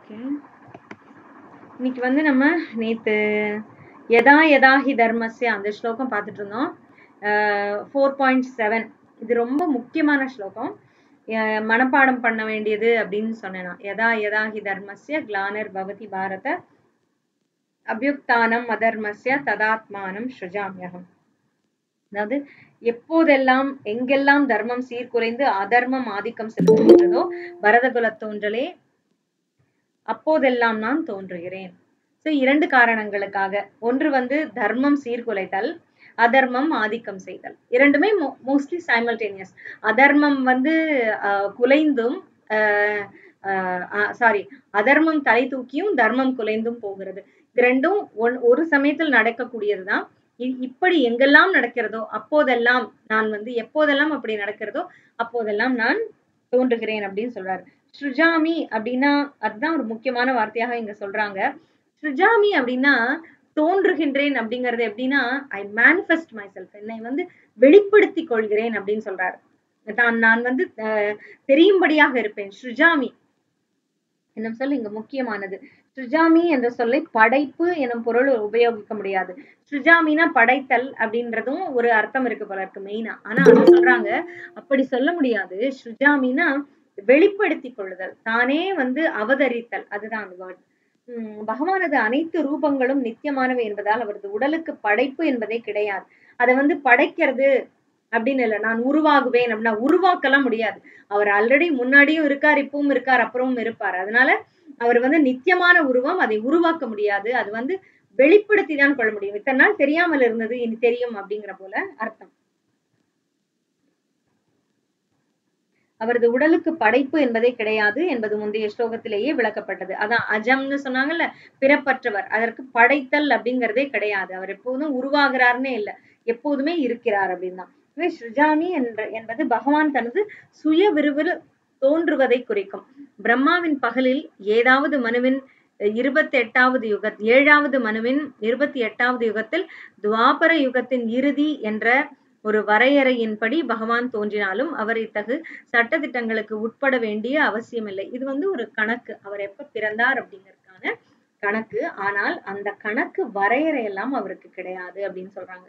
Okay இன்னைக்கு வந்து நம்ம நேத்து யதா யதா ஹி தர்மஸ்ய அந்த ஸ்லோகம் பார்த்துட்டு இருந்தோம் ஃபோர் பாயிண்ட் செவன் இது ரொம்ப முக்கியமான ஸ்லோகம் அஹ் மனப்பாடம் பண்ண வேண்டியது அப்படின்னு சொன்னேன் நான் யதா யதா ஹி தர்மஸ்ய கிளானர் பவதி பாரத அபியுக்தானம் அதர்மஸ்ய ததாத்மானம் ஸ்ருஜாமியகம் அதாவது எப்போதெல்லாம் எங்கெல்லாம் தர்மம் சீர்குலைந்து அதர்மம் ஆதிக்கம் செலுத்துகின்றதோ பரதகுல தோன்றலே அப்போதெல்லாம் நான் தோன்றுகிறேன் ஸோ இரண்டு காரணங்களுக்காக ஒன்று வந்து தர்மம் சீர்குலைத்தல் அதர்மம் ஆதிக்கம் செய்தல் இரண்டுமே மோஸ்ட்லி சைமல்டேனியஸ் அதர்மம் வந்து ஆஹ் குலைந்தும் சாரி அதர்மம் தலை தூக்கியும் தர்மம் குலைந்தும் போகிறது இது ரெண்டும் ஒன் ஒரு சமயத்தில் நடக்கக்கூடியதுதான் இ- இப்படி எங்கெல்லாம் நடக்கிறதோ அப்போதெல்லாம் நான் வந்து எப்போதெல்லாம் அப்படி நடக்கிறதோ அப்போதெல்லாம் நான் தோன்றுகிறேன் அப்படின்னு சொல்றாரு ஸ்ருஜாமி அப்படின்னா அதுதான் ஒரு முக்கியமான வார்த்தையாக இங்க சொல்றாங்க ஸ்ருஜாமி அப்படின்னா தோன்றுகின்றேன் அப்படிங்கறது எப்படின்னா ஐ மேனிஃபெஸ்ட் மை செல்ஃப் என்னை வந்து வெளிப்படுத்தி கொள்கிறேன் அப்படின்னு சொல்றாரு தான் நான் வந்து அஹ், தெரியும்படியாக இருப்பேன் ஸ்ருஜாமி என்னும் சொல் இங்க முக்கியமானது ஸ்ருஜாமி என்ற சொல்லை படைப்பு எனும் பொருள் உபயோகிக்க முடியாது ஸ்ருஜாமினா படைத்தல் அப்படின்றதும் ஒரு அர்த்தம் இருக்கு போல இருக்கு மெயினா ஆனா அது சொல்றாங்க அப்படி சொல்ல முடியாது ஸ்ருஜாமினா வெளிப்படுத்தி கொள்ளுதல் தானே வந்து அவதரித்தல் அதுதான் அந்த வேர்ட் உம் பகவானது அனைத்து ரூபங்களும் நித்தியமானவை என்பதால் அவரது உடலுக்கு படைப்பு என்பதே கிடையாது அதை வந்து படைக்கிறது அப்படின்னு இல்லை நான் உருவாகுவேன் அப்படின்னா உருவாக்கலாம் முடியாது அவர் ஆல்ரெடி முன்னாடியும் இருக்கார் இப்பவும் இருக்கார் அப்புறமும் இருப்பார் அதனால அவர் வந்து நித்தியமான உருவம் அதை உருவாக்க முடியாது அது வந்து வெளிப்படுத்தி தான் கொள்ள முடியும் இத்தனை நாள் தெரியாமல் இருந்தது இனி தெரியும் அப்படிங்கிற போல அர்த்தம் அவரது உடலுக்கு படைப்பு என்பதே கிடையாது என்பது முந்தைய ஸ்லோகத்திலேயே விளக்கப்பட்டது அதான் அஜம்னு சொன்னாங்கல்ல பிறப்பற்றவர் அதற்கு படைத்தல் அப்படிங்கிறதே கிடையாது அவர் எப்போதும் உருவாகிறாருன்னே இல்லை எப்போதுமே இருக்கிறார் அப்படின்னு தான் எனவே ஸ்ருஜாமி என்ற என்பது பகவான் தனது சுய விருவில் தோன்றுவதை குறிக்கும் பிரம்மாவின் பகலில் ஏதாவது மனுவின் இருபத்தி எட்டாவது யுக ஏழாவது மனுவின் இருபத்தி எட்டாவது யுகத்தில் துவாபர யுகத்தின் இறுதி என்ற ஒரு வரையறையின்படி பகவான் தோன்றினாலும் அவர் இத்தகு சட்டதிட்டங்களுக்கு உட்பட வேண்டிய அவசியமில்லை இது வந்து ஒரு கணக்கு அவர் எப்ப பிறந்தார் அப்படிங்கறதுக்கான கணக்கு ஆனால் அந்த கணக்கு வரையறை எல்லாம் அவருக்கு கிடையாது அப்படின்னு சொல்றாங்க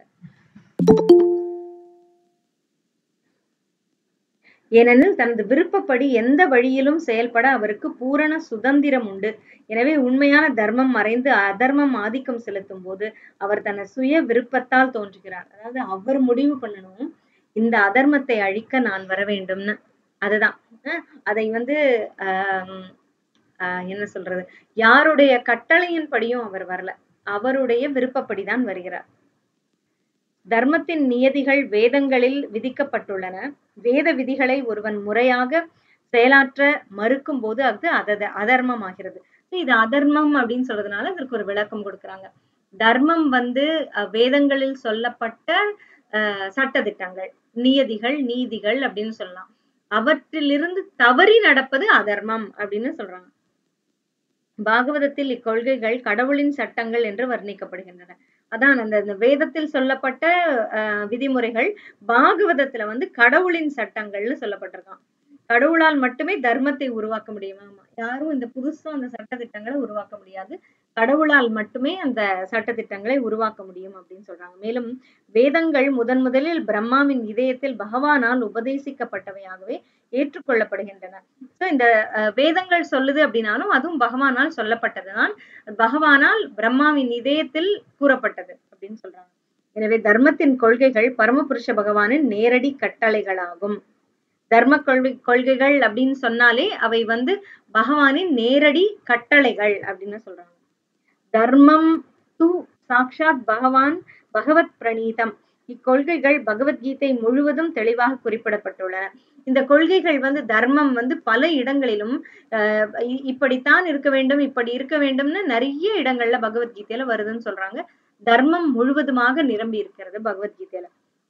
ஏனெனில் தனது விருப்பப்படி எந்த வழியிலும் செயல்பட அவருக்கு பூரண சுதந்திரம் உண்டு எனவே உண்மையான தர்மம் மறைந்து அதர்மம் ஆதிக்கம் செலுத்தும் போது அவர் தனது சுய விருப்பத்தால் தோன்றுகிறார் அதாவது அவர் முடிவு பண்ணணும் இந்த அதர்மத்தை அழிக்க நான் வர வேண்டும்னு அதுதான் அஹ் அதை வந்து ஆஹ் ஆஹ் என்ன சொல்றது யாருடைய கட்டளையின் படியும் அவர் வரல அவருடைய விருப்பப்படிதான் வருகிறார் தர்மத்தின் நியதிகள் வேதங்களில் விதிக்கப்பட்டுள்ளன வேத விதிகளை ஒருவன் முறையாக செயலாற்ற மறுக்கும் போது அது அத அதர்மமாகிறது இது அதர்மம் அப்படின்னு சொல்றதுனால அதற்கு ஒரு விளக்கம் கொடுக்குறாங்க தர்மம் வந்து அஹ், வேதங்களில் சொல்லப்பட்ட அஹ், சட்டதிட்டங்கள் நியதிகள் நீதிகள் அப்படின்னு சொல்லலாம் அவற்றிலிருந்து தவறி நடப்பது அதர்மம் அப்படின்னு சொல்றாங்க பாகவதத்தில் இக்கொள்கைகள் கடவுளின் சட்டங்கள் என்று வர்ணிக்கப்படுகின்றன அதான் அந்த இந்த வேதத்தில் சொல்லப்பட்ட அஹ், விதிமுறைகள் பாகவதத்துல வந்து கடவுளின் சட்டங்கள்னு சொல்லப்பட்டிருக்கான் கடவுளால் மட்டுமே தர்மத்தை உருவாக்க முடியும் ஆமா யாரும் இந்த புதுசா அந்த சட்டதிட்டங்களை உருவாக்க முடியாது கடவுளால் மட்டுமே அந்த சட்டதிட்டங்களை உருவாக்க முடியும் அப்படின்னு சொல்றாங்க மேலும் வேதங்கள் முதன் முதலில் பிரம்மாவின் இதயத்தில் பகவானால் உபதேசிக்கப்பட்டவையாகவே ஏற்றுக்கொள்ளப்படுகின்றன சோ இந்த அஹ், வேதங்கள் சொல்லுது அப்படின்னாலும் அதுவும் பகவானால் சொல்லப்பட்டதுதான் பகவானால் பிரம்மாவின் இதயத்தில் கூறப்பட்டது அப்படின்னு சொல்றாங்க எனவே தர்மத்தின் கொள்கைகள் பரமபுருஷ பகவானின் நேரடி கட்டளைகளாகும் தர்ம கொள்கை கொள்கைகள் அப்படின்னு சொன்னாலே அவை வந்து பகவானின் நேரடி கட்டளைகள் அப்படின்னு சொல்றாங்க தர்மம் து சாக்ஷாத் பகவான் பகவத் பிரணீதம் இக்கொள்கைகள் பகவத்கீதை முழுவதும் தெளிவாக குறிப்பிடப்பட்டுள்ளன இந்த கொள்கைகள் வந்து தர்மம் வந்து பல இடங்களிலும் அஹ் இ- இப்படித்தான் இருக்க வேண்டும் இப்படி இருக்க வேண்டும்னு நிறைய இடங்கள்ல பகவத்கீதையில வருதுன்னு சொல்றாங்க தர்மம் முழுவதுமாக நிரம்பி இருக்கிறது பகவத்கீதையில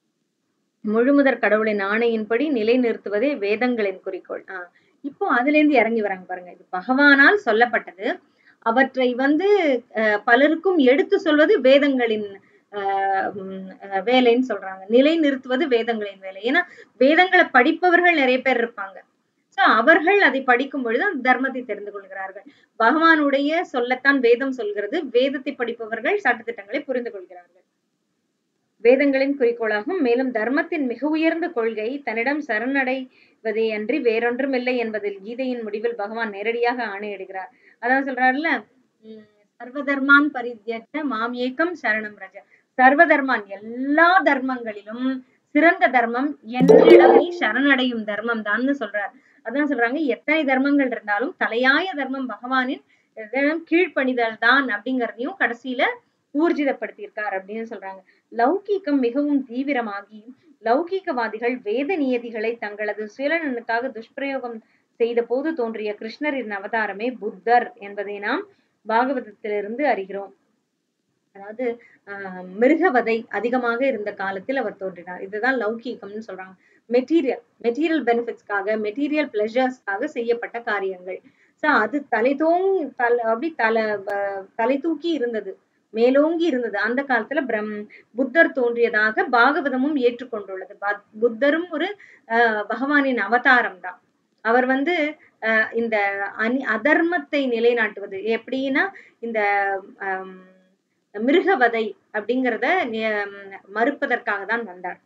முழுமுதற் கடவுளின் ஆணையின்படி நிலைநிறுத்துவதே வேதங்களின் குறிக்கோள் ஆஹ் இப்போ அதுல இருந்து இறங்கி வராங்க பாருங்க இது பகவானால் சொல்லப்பட்டது அவற்றை வந்து அஹ், பலருக்கும் எடுத்து சொல்வது வேதங்களின் ஆஹ் உம் அஹ் வேலைன்னு சொல்றாங்க நிலை நிறுத்துவது வேதங்களின் வேலை ஏன்னா வேதங்களை படிப்பவர்கள் நிறைய பேர் இருப்பாங்க சோ அவர்கள் அதை படிக்கும் பொழுது அந்த தர்மத்தை தெரிந்து கொள்கிறார்கள் பகவானுடைய சொல்லத்தான் வேதம் சொல்கிறது வேதத்தை படிப்பவர்கள் சட்டத்திட்டங்களை புரிந்து கொள்கிறார்கள் வேதங்களின் குறிக்கோளாகும் மேலும் தர்மத்தின் மிக உயர்ந்த கொள்கை தன்னிடம் சரணடைவதே அன்றி வேறொன்றுமில்லை என்பதில் கீதையின் முடிவில் பகவான் நேரடியாக ஆணையிடுகிறார் அதான் சொல்றாருல்ல உம் சர்வ தர்மான் பரித்யஜ மாம் ஏகம் சரணம் ரஜ சர்வ தர்மான் எல்லா தர்மங்களிலும் சிறந்த தர்மம் என்னிடம் நீ சரணடையும் தர்மம் தான்னு சொல்றார் அதான் சொல்றாங்க எத்தனை தர்மங்கள் இருந்தாலும் தலையாய தர்மம் பகவானின் இதனம் கீழ்ப்பணிதல் தான் அப்படிங்கறதையும் கடைசியில ஊர்ஜிதப்படுத்தியிருக்கார் அப்படின்னு சொல்றாங்க லௌகீகம் மிகவும் தீவிரமாகி லௌகீகவாதிகள் வேத நியதிகளை தங்களது சுயநலனுக்காக துஷ்பிரயோகம் செய்த போது தோன்றிய கிருஷ்ணரின் அவதாரமே புத்தர் என்பதை நாம் பாகவதத்திலிருந்து அறிகிறோம் அதாவது ஆஹ் மிருகவதை அதிகமாக இருந்த காலத்தில் அவர் தோன்றினார் இதுதான் லௌகீகம்னு சொல்றாங்க மெட்டீரியல் மெட்டீரியல் பெனிஃபிட்ஸ்க்காக மெட்டீரியல் பிளஷர்ஸ்க்காக செய்யப்பட்ட காரியங்கள் சோ அது தலை தோங் தல அப்படி தலை அஹ் தலை தூக்கி இருந்தது மேலோங்கி இருந்தது அந்த காலத்துல பிரம் புத்தர் தோன்றியதாக பாகவதமும் ஏற்றுக்கொண்டுள்ளது ப- புத்தரும் ஒரு ஆஹ் பகவானின் அவதாரம் தான் அவர் வந்து ஆஹ் இந்த அநி அதர்மத்தை நிலைநாட்டுவது எப்படின்னா இந்த ஆம், மிருகவதை அப்படிங்கிறத நி- மறுப்பதற்காக தான் வந்தார்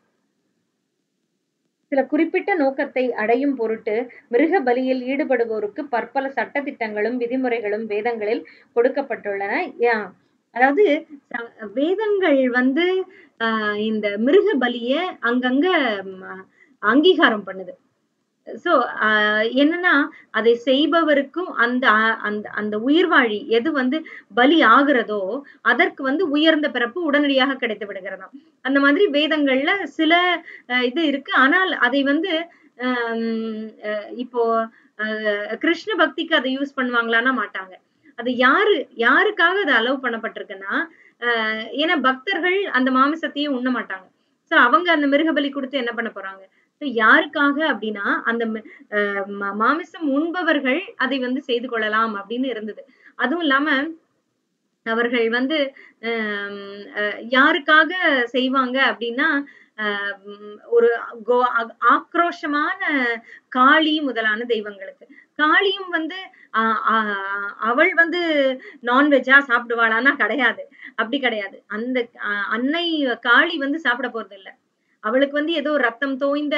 சில குறிப்பிட்ட நோக்கத்தை அடையும் பொருட்டு மிருக பலியில் ஈடுபடுவோருக்கு பற்பல சட்டதிட்டங்களும் விதிமுறைகளும் வேதங்களில் கொடுக்கப்பட்டுள்ளன யா- அதாவது ச- வேதங்கள் வந்து ஆஹ் இந்த மிருக பலிய அங்கங்க ம், அங்கீகாரம் பண்ணுது சோ என்னன்னா அதை செய்பவருக்கும் அந்த அ- அந்த அந்த உயிர்வாழி எது வந்து பலி ஆகுறதோ அதற்கு வந்து உயர்ந்த பிறப்பு உடனடியாக கிடைத்து விடுகிறதாம் அந்த மாதிரி வேதங்கள்ல சில அஹ், இது இருக்கு ஆனால் அதை வந்து ஆம், அஹ், இப்போ அஹ், கிருஷ்ண பக்திக்கு அதை யூஸ் பண்ணுவாங்களான்னா மாட்டாங்க அது யாரு யாருக்காக அது அலோவ் பண்ணப்பட்டிருக்குன்னா ஆஹ் ஏன்னா பக்தர்கள் அந்த மாமிசத்தையே உண்ண மாட்டாங்க சோ அவங்க அந்த மிருகபலி கொடுத்து என்ன பண்ண போறாங்க So யாருக்காக அப்படின்னா அந்த மி- ஆஹ் ம- மாமிசம் உண்பவர்கள் அதை வந்து செய்து கொள்ளலாம் அப்படின்னு இருந்தது அதுவும் இல்லாம அவர்கள் வந்து ஆம், அஹ் யாருக்காக செய்வாங்க அப்படின்னா ஆஹ் உம் ஒரு கோ- ஆ- ஆக்ரோஷமான காளி முதலான தெய்வங்களுக்கு காளியும் வந்து ஆஹ் ஆஹ் அவள் வந்து நான்வெஜ்ஜா சாப்பிடுவாளான்னா கிடையாது அப்படி கிடையாது அந்த ஆஹ் அன்னை காளி வந்து சாப்பிட போறது இல்ல அவளுக்கு வந்து ஏதோ ரத்தம் தோய்ந்த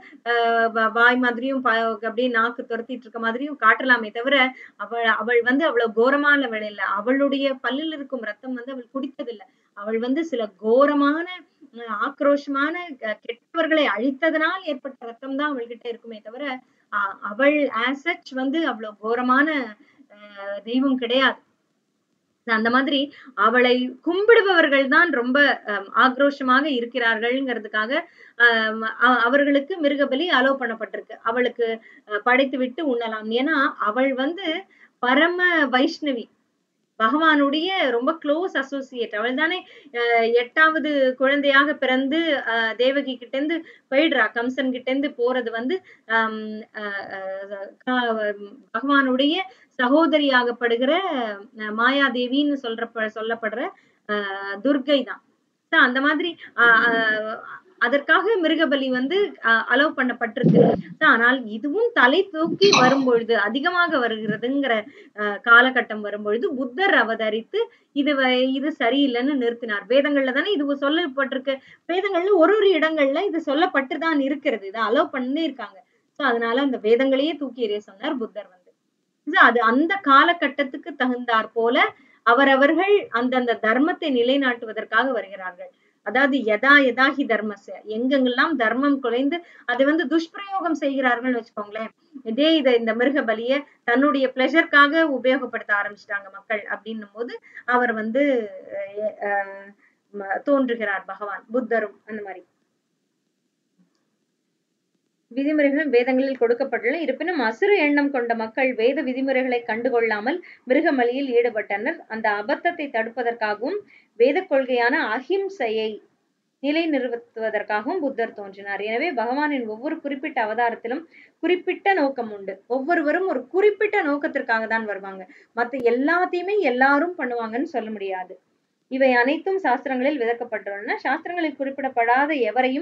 ஆஹ் வ- வாய் மாதிரியும் ப- அப்படியே நாக்கு துரத்திட்டு இருக்க மாதிரியும் காட்டலாமே தவிர அவள் அவள் வந்து அவ்வளவு கோரமானவள் இல்ல அவளுடைய பல்லில் இருக்கும் ரத்தம் வந்து அவள் குடித்ததில்லை அவள் வந்து சில கோரமான அஹ் ஆக்ரோஷமான அஹ் கெட்டவர்களை அழித்ததனால் ஏற்பட்ட ரத்தம் தான் அவள்கிட்ட இருக்குமே தவிர அ- அவள் ஆஸ் சச் வந்து அவ்வளவு கோரமான அஹ் தெய்வம் கிடையாது அந்த மாதிரி அவளை கும்பிடுபவர்கள் தான் ரொம்ப அஹ், ஆக்ரோஷமாக இருக்கிறார்கள்ங்கிறதுக்காக ஆஹ் அ- அவர்களுக்கு மிருகபலி அலோ பண்ணப்பட்டிருக்கு அவளுக்கு அஹ், படைத்து விட்டு உண்ணலாம் ஏன்னா அவள் வந்து பரம வைஷ்ணவி பகவானுடைய ரொம்ப க்ளோஸ் அசோசியேட் அவள் தானே அஹ், எட்டாவது குழந்தையாக பிறந்து அஹ், தேவகி கிட்ட இருந்து போயிடுறா கம்சன் கிட்ட இருந்து போறது வந்து ஆம், அஹ், அஹ், கா- பகவானுடைய சகோதரியாகப்படுகிற அஹ், மாயாதேவின்னு சொல்ற சொல்லப்படுற அஹ், துர்கை தான் So, அந்த மாதிரி அஹ், அஹ், அதற்காக மிருகபலி வந்து அலோவ் பண்ணப்பட்டிருக்கு So, ஆனால் இதுவும் தலை தூக்கி வரும்பொழுது அதிகமாக வருகிறதுங்கிற அஹ், காலகட்டம் வரும்பொழுது புத்தர் அவதரித்து இது வ- இது சரியில்லைன்னு நிறுத்தினார் வேதங்கள்ல தானே இது சொல்லப்பட்டிருக்கு வேதங்கள்ல ஒரு ஒரு இடங்கள்ல இது சொல்லப்பட்டு தான் இருக்கிறது இதை அலோவ் பண்ணியிருக்காங்க சோ அதனால அந்த வேதங்களையே தூக்கி எறிய சொன்னார் புத்தர் வந்து So, அது அந்த காலகட்டத்துக்கு தகுந்தாற் போல அவரவர்கள் அந்தந்த தர்மத்தை நிலைநாட்டுவதற்காக வருகிறார்கள் அதாவது யதா யதாஹி தர்மஸ்ய எங்கெங்கெல்லாம் தர்மம் குலைந்து அதை வந்து துஷ்பிரயோகம் செய்கிறார்கள்னு வச்சுக்கோங்களேன் இதே இதை இந்த மிருக பலிய தன்னுடைய பிளஷருக்காக உபயோகப்படுத்த ஆரம்பிச்சிட்டாங்க மக்கள் அப்படின்னும் போது அவர் வந்து அஹ், அஹ், ம- தோன்றுகிறார் பகவான் புத்தரும் அந்த மாதிரி விதிமுறைகளும் வேதங்களில் கொடுக்கப்பட்டுள்ளன இருப்பினும் அசுர எண்ணம் கொண்ட மக்கள் வேத விதிமுறைகளை கண்டுகொள்ளாமல் மிருகமலியில் ஈடுபட்டனர் அந்த அபத்தத்தை தடுப்பதற்காகவும் வேத கொள்கையான அஹிம்சையை நிலைநிறுத்துவதற்காகவும் புத்தர் தோன்றினார் எனவே பகவானின் ஒவ்வொரு குறிப்பிட்ட அவதாரத்திலும் குறிப்பிட்ட நோக்கம் உண்டு ஒவ்வொருவரும் ஒரு குறிப்பிட்ட நோக்கத்திற்காக தான் வருவாங்க மத்த எல்லாத்தையுமே எல்லாரும் பண்ணுவாங்கன்னு சொல்ல முடியாது இவை அனைத்தும் சாஸ்திரங்களில் விளக்கப்பட்டுள்ளன சாஸ்திரங்களில் குறிப்பிடப்படாத எவரையும்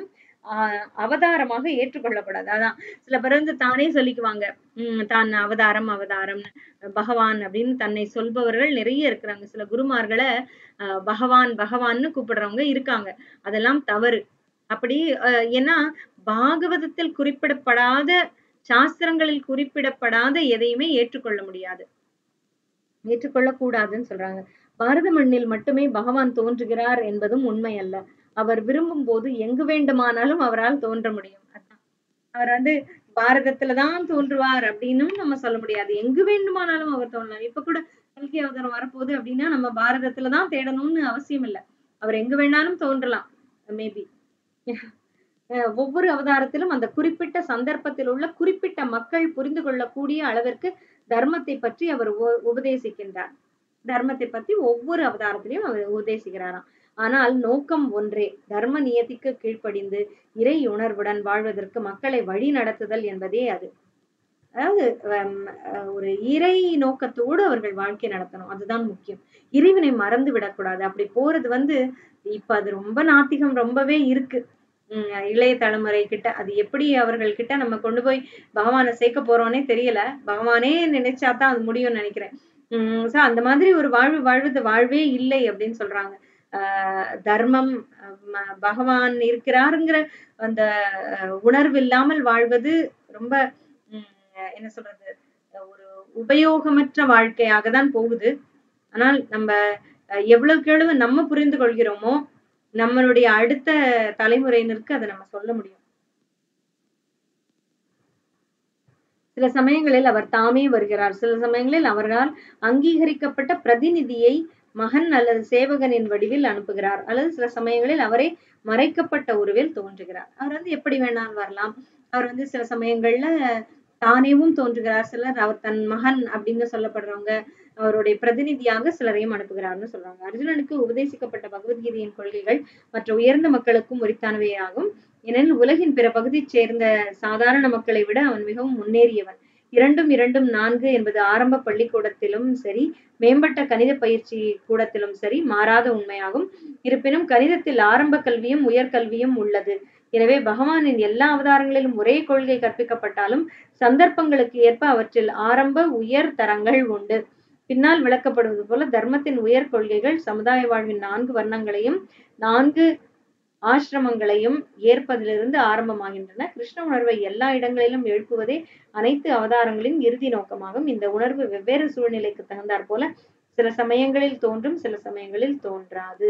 ஆஹ் அவதாரமாக ஏற்றுக்கொள்ளப்படாது அதான் சில பேர் வந்து தானே சொல்லிக்குவாங்க உம் தான் அவதாரம் அவதாரம் பகவான் அப்படின்னு தன்னை சொல்பவர்கள் நிறைய இருக்கிறாங்க சில குருமார்களை ஆஹ் பகவான் பகவான்னு கூப்பிடுறவங்க இருக்காங்க அதெல்லாம் தவறு அப்படி ஆஹ் ஏன்னா பாகவதத்தில் குறிப்பிடப்படாத சாஸ்திரங்களில் குறிப்பிடப்படாத எதையுமே ஏற்றுக்கொள்ள முடியாது ஏற்றுக்கொள்ளக் கூடாதுன்னு சொல்றாங்க பாரத மண்ணில் மட்டுமே பகவான் தோன்றுகிறார் என்பதும் உண்மை அல்ல அவர் விரும்பும் போது எங்கு வேண்டுமானாலும் அவரால் தோன்ற முடியும் அதான் அவர் வந்து பாரதத்துலதான் தோன்றுவார் அப்படின்னும் நம்ம சொல்ல முடியாது எங்கு வேண்டுமானாலும் அவர் தோன்றலாம் இப்ப கூட கல்கி அவதாரம் வரப்போகுது அப்படின்னா நம்ம பாரதத்துலதான் தேடணும்னு அவசியம் இல்லை அவர் எங்கு வேணாலும் தோன்றலாம் மேபி ஒவ்வொரு அவதாரத்திலும் அந்த குறிப்பிட்ட சந்தர்ப்பத்தில் உள்ள குறிப்பிட்ட மக்கள் புரிந்து கொள்ளக்கூடிய அளவிற்கு தர்மத்தை பற்றி அவர் உ- உபதேசிக்கின்றார் தர்மத்தை பத்தி ஒவ்வொரு அவதாரத்திலையும் அவர் உபதேசிக்கிறாராம் ஆனால் நோக்கம் ஒன்றே தர்ம நியதிக்கு கீழ்ப்படிந்து இறை உணர்வுடன் வாழ்வதற்கு மக்களை வழி நடத்துதல் என்பதே அது அதாவது ஹம், அஹ், ஒரு இறை நோக்கத்தோடு அவர்கள் வாழ்க்கை நடத்தணும் அதுதான் முக்கியம் இறைவனை மறந்து விடக்கூடாது அப்படி போறது வந்து இப்ப அது ரொம்ப நாத்திகம் ரொம்பவே இருக்கு உம் இளைய தலைமுறை கிட்ட அது எப்படி அவர்கள் கிட்ட நம்ம கொண்டு போய் பகவானை சேர்க்க போறோம்னே தெரியல பகவானே நினைச்சாதான் அது முடியும்னு நினைக்கிறேன் உம் so அந்த மாதிரி ஒரு வாழ்வு வாழ்வது வாழ்வே இல்லை அப்படின்னு சொல்றாங்க ஆஹ் தர்மம் அஹ் ம- பகவான் இருக்கிறாருங்கிற அந்த அஹ், உணர்வு இல்லாமல் வாழ்வது ரொம்ப உம் என்ன சொல்றது அஹ் ஒரு உபயோகமற்ற வாழ்க்கையாக தான் போகுது ஆனால் நம்ம அஹ், எவ்வளவுக்கு எவ்வளவு நம்ம புரிந்து கொள்கிறோமோ நம்மளுடைய அடுத்த தலைமுறையினருக்கு அதை நம்ம சொல்ல முடியும் சில சமயங்களில் அவர் தாமே வருகிறார் சில சமயங்களில் அவர்களால் அங்கீகரிக்கப்பட்ட பிரதிநிதியை மகன் அல்லது சேவகனின் வடிவில் அனுப்புகிறார் அல்லது சில சமயங்களில் அவரே மறைக்கப்பட்ட உருவில் தோன்றுகிறார் அவர் வந்து எப்படி வேணாலும் வரலாம் அவர் வந்து சில சமயங்கள்ல தானேவும் தோன்றுகிறார் சிலர் அவர் தன் மகன் அப்படின்னு சொல்லப்படுறவங்க அவருடைய பிரதிநிதியாக சிலரையும் அனுப்புகிறார்னு சொல்றாங்க அர்ஜுனனுக்கு உபதேசிக்கப்பட்ட பகவத்கீதையின் கொள்கைகள் மற்ற உயர்ந்த மக்களுக்கும் உரித்தானவையாகும் ஏனெனில் உலகின் பிற பகுதியைச் சேர்ந்த சாதாரண மக்களை விட அவன் மிகவும் முன்னேறியவன் இரண்டும் இரண்டும் நான்கு என்பது ஆரம்ப பள்ளிக்கூடத்திலும் சரி மேம்பட்ட கணித பயிற்சி கூடத்திலும் சரி மாறாத உண்மையாகும் இருப்பினும் கணிதத்தில் ஆரம்ப கல்வியும் உயர்கல்வியும் உள்ளது எனவே பகவானின் எல்லா அவதாரங்களிலும் ஒரே கொள்கை கற்பிக்கப்பட்டாலும் சந்தர்ப்பங்களுக்கு ஏற்ப அவற்றில் ஆரம்ப உயர் தரங்கள் உண்டு பின்னால் விளக்கப்படுவது போல தர்மத்தின் உயர் கொள்கைகள் சமுதாய வாழ்வின் நான்கு வர்ணங்களையும் நான்கு ஆசிரமங்களையும் ஏற்பதிலிருந்து ஆரம்பமாகின்றன கிருஷ்ண உணர்வை எல்லா இடங்களிலும் எழுப்புவதே அனைத்து அவதாரங்களின் இறுதி நோக்கமாகும் இந்த உணர்வு வெவ்வேறு சூழ்நிலைக்கு தகுந்தாற் போல சில சமயங்களில் தோன்றும் சில சமயங்களில் தோன்றாது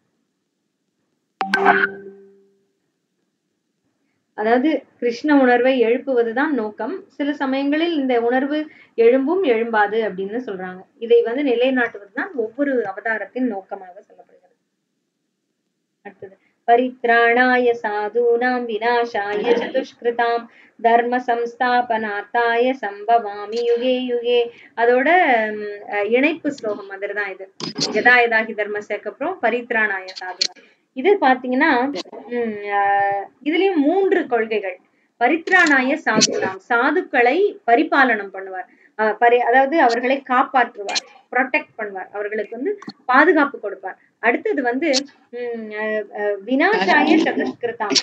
அதாவது கிருஷ்ண உணர்வை எழுப்புவதுதான் நோக்கம் சில சமயங்களில் இந்த உணர்வு எழும்பும் எழும்பாது அப்படின்னு சொல்றாங்க இதை வந்து நிலைநாட்டுவதுதான் ஒவ்வொரு அவதாரத்தின் நோக்கமாக சொல்லப்படுகிறது அடுத்தது பரித்ராணாய சாதூனாம் விநாசாய சதுஷ்கிருதாம் தர்ம சம்ஸ்தாபனார்த்தாய சம்பவாமி யுகே யுகே அதோட உம், அஹ், இணைப்பு ஸ்லோகம் அதுதான் இது யதா யதாகி தர்மசேக்கு அப்புறம் பரித்ராணாய சாதுனாம் இது பாத்தீங்கன்னா உம் அஹ், இதுலயும் மூன்று கொள்கைகள் பரித்ராணாய சாதுனாம் சாதுக்களை பரிபாலனம் பண்ணுவார் அஹ், பரி அதாவது அவர்களை காப்பாற்றுவார் ப்ரொடெக்ட் பண்ணுவார் அவர்களுக்கு வந்து பாதுகாப்பு கொடுப்பார் அடுத்தது வந்து உம் அஹ், அஹ், விநாசாய சதுஷ்கிருதாம்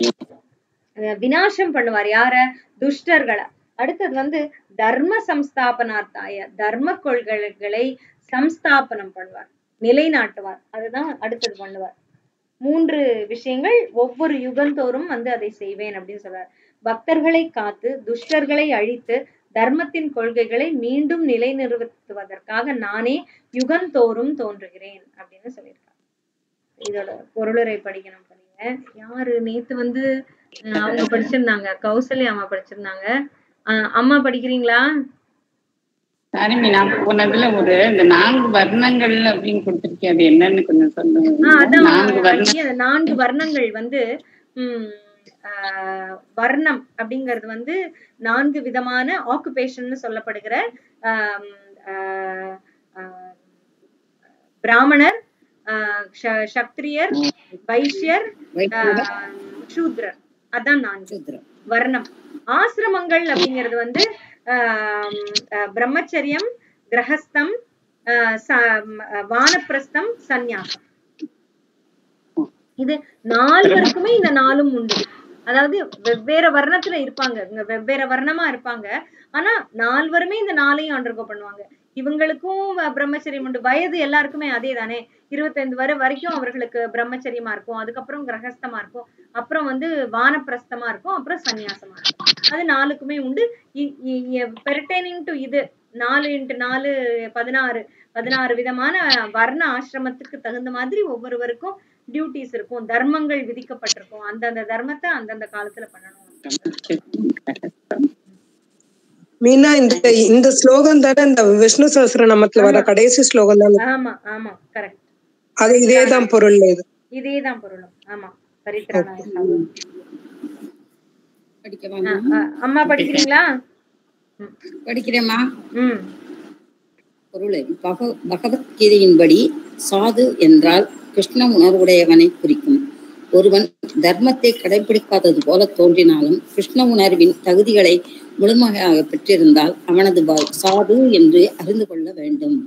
அஹ் விநாசம் பண்ணுவார் யார துஷ்டர்களை அடுத்தது வந்து தர்ம சம்ஸ்தாபனார்த்தாய தர்ம கொள்கைகளை சம்ஸ்தாபனம் பண்ணுவார் நிலைநாட்டுவார் அதுதான் அடுத்தது பண்ணுவார் மூன்று விஷயங்கள் ஒவ்வொரு யுகந்தோறும் வந்து அதை செய்வேன் அப்படின்னு சொல்றார் பக்தர்களை காத்து துஷ்டர்களை அழித்து தர்மத்தின் கொள்கைகளை மீண்டும் நிலைநிறுத்துவதற்காக நானே யுகந்தோறும் தோன்றுகிறேன் அப்படின்னு சொல்லியிருக்காங்க இதோட பொருளுரை படிக்கணும் பண்ணீங்க யாரு நேத்து வந்து அஹ் அவங்க படிச்சிருந்தாங்க கௌசல்யா அம்மா படிச்சிருந்தாங்க அஹ் அம்மா படிக்கிறீங்களா சாரிமி நான் போனதுல ஒரு இந்த நான்கு வர்ணங்கள் அப்படின்னு கொடுத்திருக்கேன் அது என்னன்னு கொஞ்சம் சொல்லுங்க ஆஹ் அதான் நான்கு வர்ணம் ஐயா, நான்கு வர்ணங்கள் வந்து உம் ஆஹ் வர்ணம் அப்படிங்கிறது வந்து நான்கு விதமான ஆக்குபேஷன் சொல்லப்படுகிற ஆம், ஆஹ் ஆஹ் பிராமணர் ஆஹ் க்ஷ- சக்திரியர் வைஷ்யர் ஆஹ் சூத்ரர் அதான் நான்கு வர்ணம் ஆசிரமங்கள் அப்படிங்கிறது வந்து ஆம், அஹ், பிரம்மச்சரியம் கிரகஸ்தம் ஆஹ் ச- ம், அஹ், வானப்பிரஸ்தம் சந்நியாசம் இது நால்வருக்குமே இந்த நாளும் உண்டு அதாவது வெவ்வேறு வர்ணத்துல இருப்பாங்க இவங்க வெவ்வேறு வர்ணமா இருப்பாங்க ஆனா நால்வருமே இந்த நாளையும் அண்டர்கோ பண்ணுவாங்க இவங்களுக்கும் வ- பிரம்மச்சரியம் உண்டு வயது எல்லாருக்குமே அதே தானே இருபத்தைந்து வரை வரைக்கும் அவர்களுக்கு பிரம்மச்சரியமா இருக்கும் அதுக்கப்புறம் கிரகஸ்தமா இருக்கும் அப்புறம் வந்து வானப்பிரஸ்தமா இருக்கும் அப்புறம் சந்நியாசமா இருக்கும் அது நாலுக்குமே உண்டு பெர்டைனிங் டு இது நாலு இன்ட்டு நாலு பதினாறு பதினாறு விதமான வர்ண ஆசிரமத்துக்கு தகுந்த மாதிரி ஒவ்வொருவருக்கும் டியூட்டிஸ் இருக்கும் தர்மங்கள் விதிக்கப்பட்டிருக்கும் அந்தந்த தர்மத்தை அந்தந்த காலத்துல பண்ணணும் மீனா இந்த இந்த ஸ்லோகம் தானே இந்த விஷ்ணு சஹஸ்ரநாமத்துல வர கடைசி ஸ்லோகம் தானே ஆமா ஆமா கரெக்ட் அது இதேதான் பொருள் இது இதேதான் பொருளும் ஆமா பரித்ராணாய சாது. படிக்கவா ஆ, ஆ, அம்மா படிக்கிறீங்களா ம், படிக்கிறேம்மா ம் பொருளை பக பகவத்கீதையின்படி சாது என்றால் கிருஷ்ண உணர்வுடையவனை குறிக்கும் ஒருவன் தர்மத்தை கடைபிடிக்காதது போல தோன்றினாலும் கிருஷ்ண உணர்வின் தகுதிகளை முழுமையாக பெற்றிருந்தால் அவனது ப- சாது என்று அறிந்து கொள்ள வேண்டும்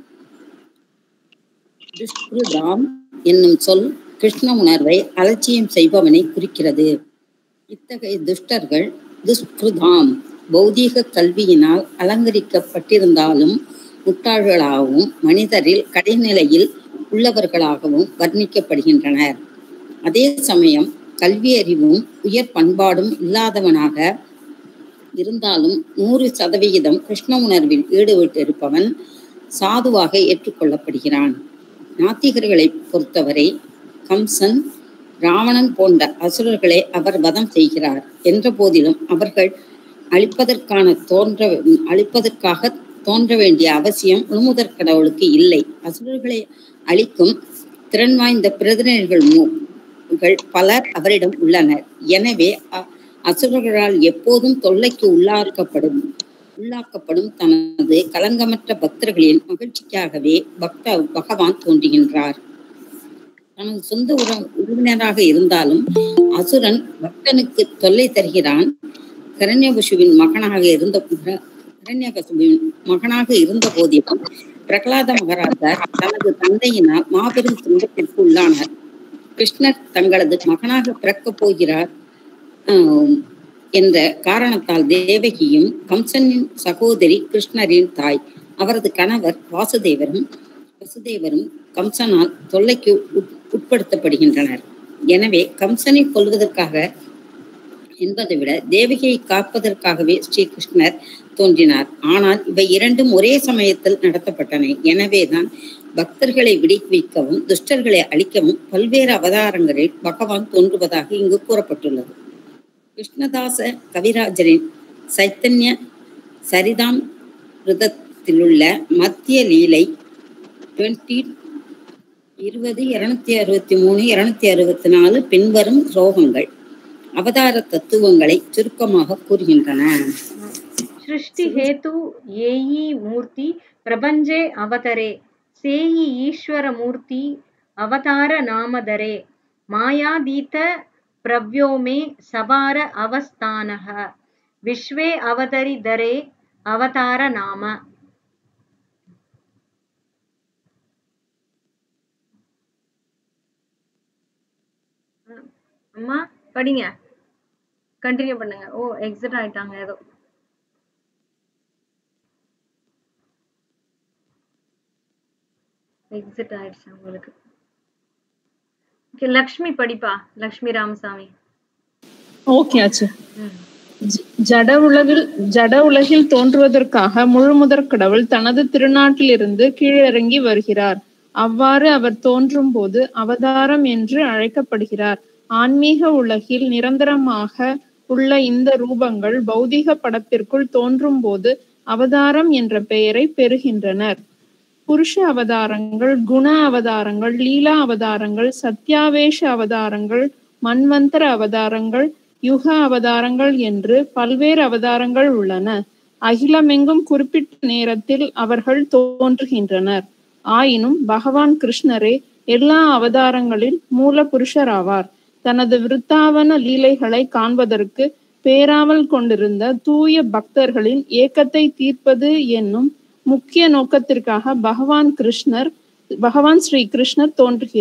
துஷ்கிருதாம் என்னும் சொல் கிருஷ்ண உணர்வை அலட்சியம் செய்பவனை குறிக்கிறது இத்தகைய துஷ்டர்கள் துஷ்கிருதாம் பௌதீக கல்வியினால் அலங்கரிக்கப்பட்டிருந்தாலும் முட்டாள்களாகவும் மனிதரில் கடைநிலையில் உள்ளவர்களாகவும் வர்ணிக்கப்படுகின்றனர் அதே சமயம் கல்வி அறிவும் உயர் பண்பாடும் இல்லாதவனாக இருந்தாலும் நூறு சதவிகிதம் கிருஷ்ண உணர்வில் ஈடுபட்டிருப்பவன் சாதுவாக ஏற்றுக்கொள்ளப்படுகிறான் நாத்திகர்களை பொறுத்தவரை கம்சன் ராவணன் போன்ற அசுரர்களை அவர் வதம் செய்கிறார் என்ற போதிலும் அவர்கள் அழிப்பதற்கான தோன்ற அழிப்பதற்காக தோன்ற வேண்டிய அவசியம் முழுமுதற் கடவுளுக்கு இல்லை அசுரர்களை அழிக்கும் திறன் வாய்ந்த பிரதிநிதிகள் மூ- கள் பலர் அவரிடம் உள்ளனர் எனவே அ- அசுரர்களால் எப்போதும் தொல்லைக்கு உள்ளாக்கப்படும் உள்ளாக்கப்படும் தனது கலங்கமற்ற பக்தர்களின் மகிழ்ச்சிக்காகவே பக்த பகவான் தோன்றுகின்றார் தனது சொந்த உற உறவினராக இருந்தாலும் அசுரன் பக்தனுக்கு தொல்லை தருகிறான் கரண்யபசுவின் மகனாக இருந்த கரண்யகசுவின் மகனாக இருந்த போதிலும் பிரகலாத மகாராஜர் தனது தந்தையினால் மாபெரும் துன்பத்திற்கு உள்ளானார் கிருஷ்ணர் தங்களது மகனாக பிறக்கப் போகிறார் ஆம், என்ற காரணத்தால் தேவகியும் கம்சனின் சகோதரி கிருஷ்ணரின் தாய் அவரது கணவர் வாசுதேவரும் வசுதேவரும் கம்சனால் தொல்லைக்கு உட்- உட்படுத்தப்படுகின்றனர் எனவே கம்சனை கொல்வதற்காக என்பதை விட தேவகியை காப்பதற்காகவே ஸ்ரீகிருஷ்ணர் தோன்றினார் ஆனால் இவை இரண்டும் ஒரே சமயத்தில் நடத்தப்பட்டன எனவேதான் பக்தர்களை விடுவிக்கவும் துஷ்டர்களை அழிக்கவும் பல்வேறு அவதாரங்களில் பகவான் தோன்றுவதாக இங்கு கூறப்பட்டுள்ளது கிருஷ்ணதாச கவிராஜரின் சைத்தன்ய சரிதாம் ருதத்திலுள்ள மத்திய லீலை டுவெண்ட்டி இருபது இருநூத்தி அறுபத்தி மூணு இருநூத்தி அறுபத்தி நாலு பின்வரும் ஸ்லோகங்கள் அவதார தத்துவங்களை சுருக்கமாக கூறுகின்றன सृष्टि हेतु येयी मूर्ति प्रपञ्चे अवतरे सेयि ईश्वर मूर्ति अवतार नामधरे मायादीत प्रव्योमे सवार अवस्थानः विश्वे अवतरि धरे अवतार नाम அம்மா படிங்க கண்டினியூ பண்ணுங்க ஓ எக்ஸிட் ஆயிட்டாங்க ஏதோ எக்ஸிட் ஆயிடுச்சு உங்களுக்கு ஓகே லக்ஷ்மி படிப்பா லக்ஷ்மி ராமசாமி ஓகே ஆச்சு ம் ஜ- ஜட உலகில் ஜட உலகில் தோன்றுவதற்காக முழுமுதற் கடவுள் தனது திருநாட்டிலிருந்து கீழிறங்கி வருகிறார் அவ்வாறு அவர் தோன்றும் போது அவதாரம் என்று அழைக்கப்படுகிறார் ஆன்மீக உலகில் நிரந்தரமாக உள்ள இந்த ரூபங்கள் பௌதிக படத்திற்குள் தோன்றும் போது அவதாரம் என்ற பெயரை பெறுகின்றனர் புருஷ அவதாரங்கள் குண அவதாரங்கள் லீலா அவதாரங்கள் சத்யாவேஷ அவதாரங்கள் மன்வந்தர அவதாரங்கள் யுக அவதாரங்கள் என்று பல்வேறு அவதாரங்கள் உள்ளன அகிலமெங்கும் குறிப்பிட்ட நேரத்தில் அவர்கள் தோன்றுகின்றனர் ஆயினும் பகவான் கிருஷ்ணரே எல்லா அவதாரங்களில் மூல புருஷராவார் தனது விருத்தாவன லீலைகளை காண்பதற்கு பேராவல் கொண்டிருந்த தூய பக்தர்களின் ஏக்கத்தை தீர்ப்பது என்னும் முக்கிய நோக்கத்திற்காக பகவான் கிருஷ்ணர் பகவான் ஸ்ரீ கிருஷ்ணர் தோன்றுகிறார்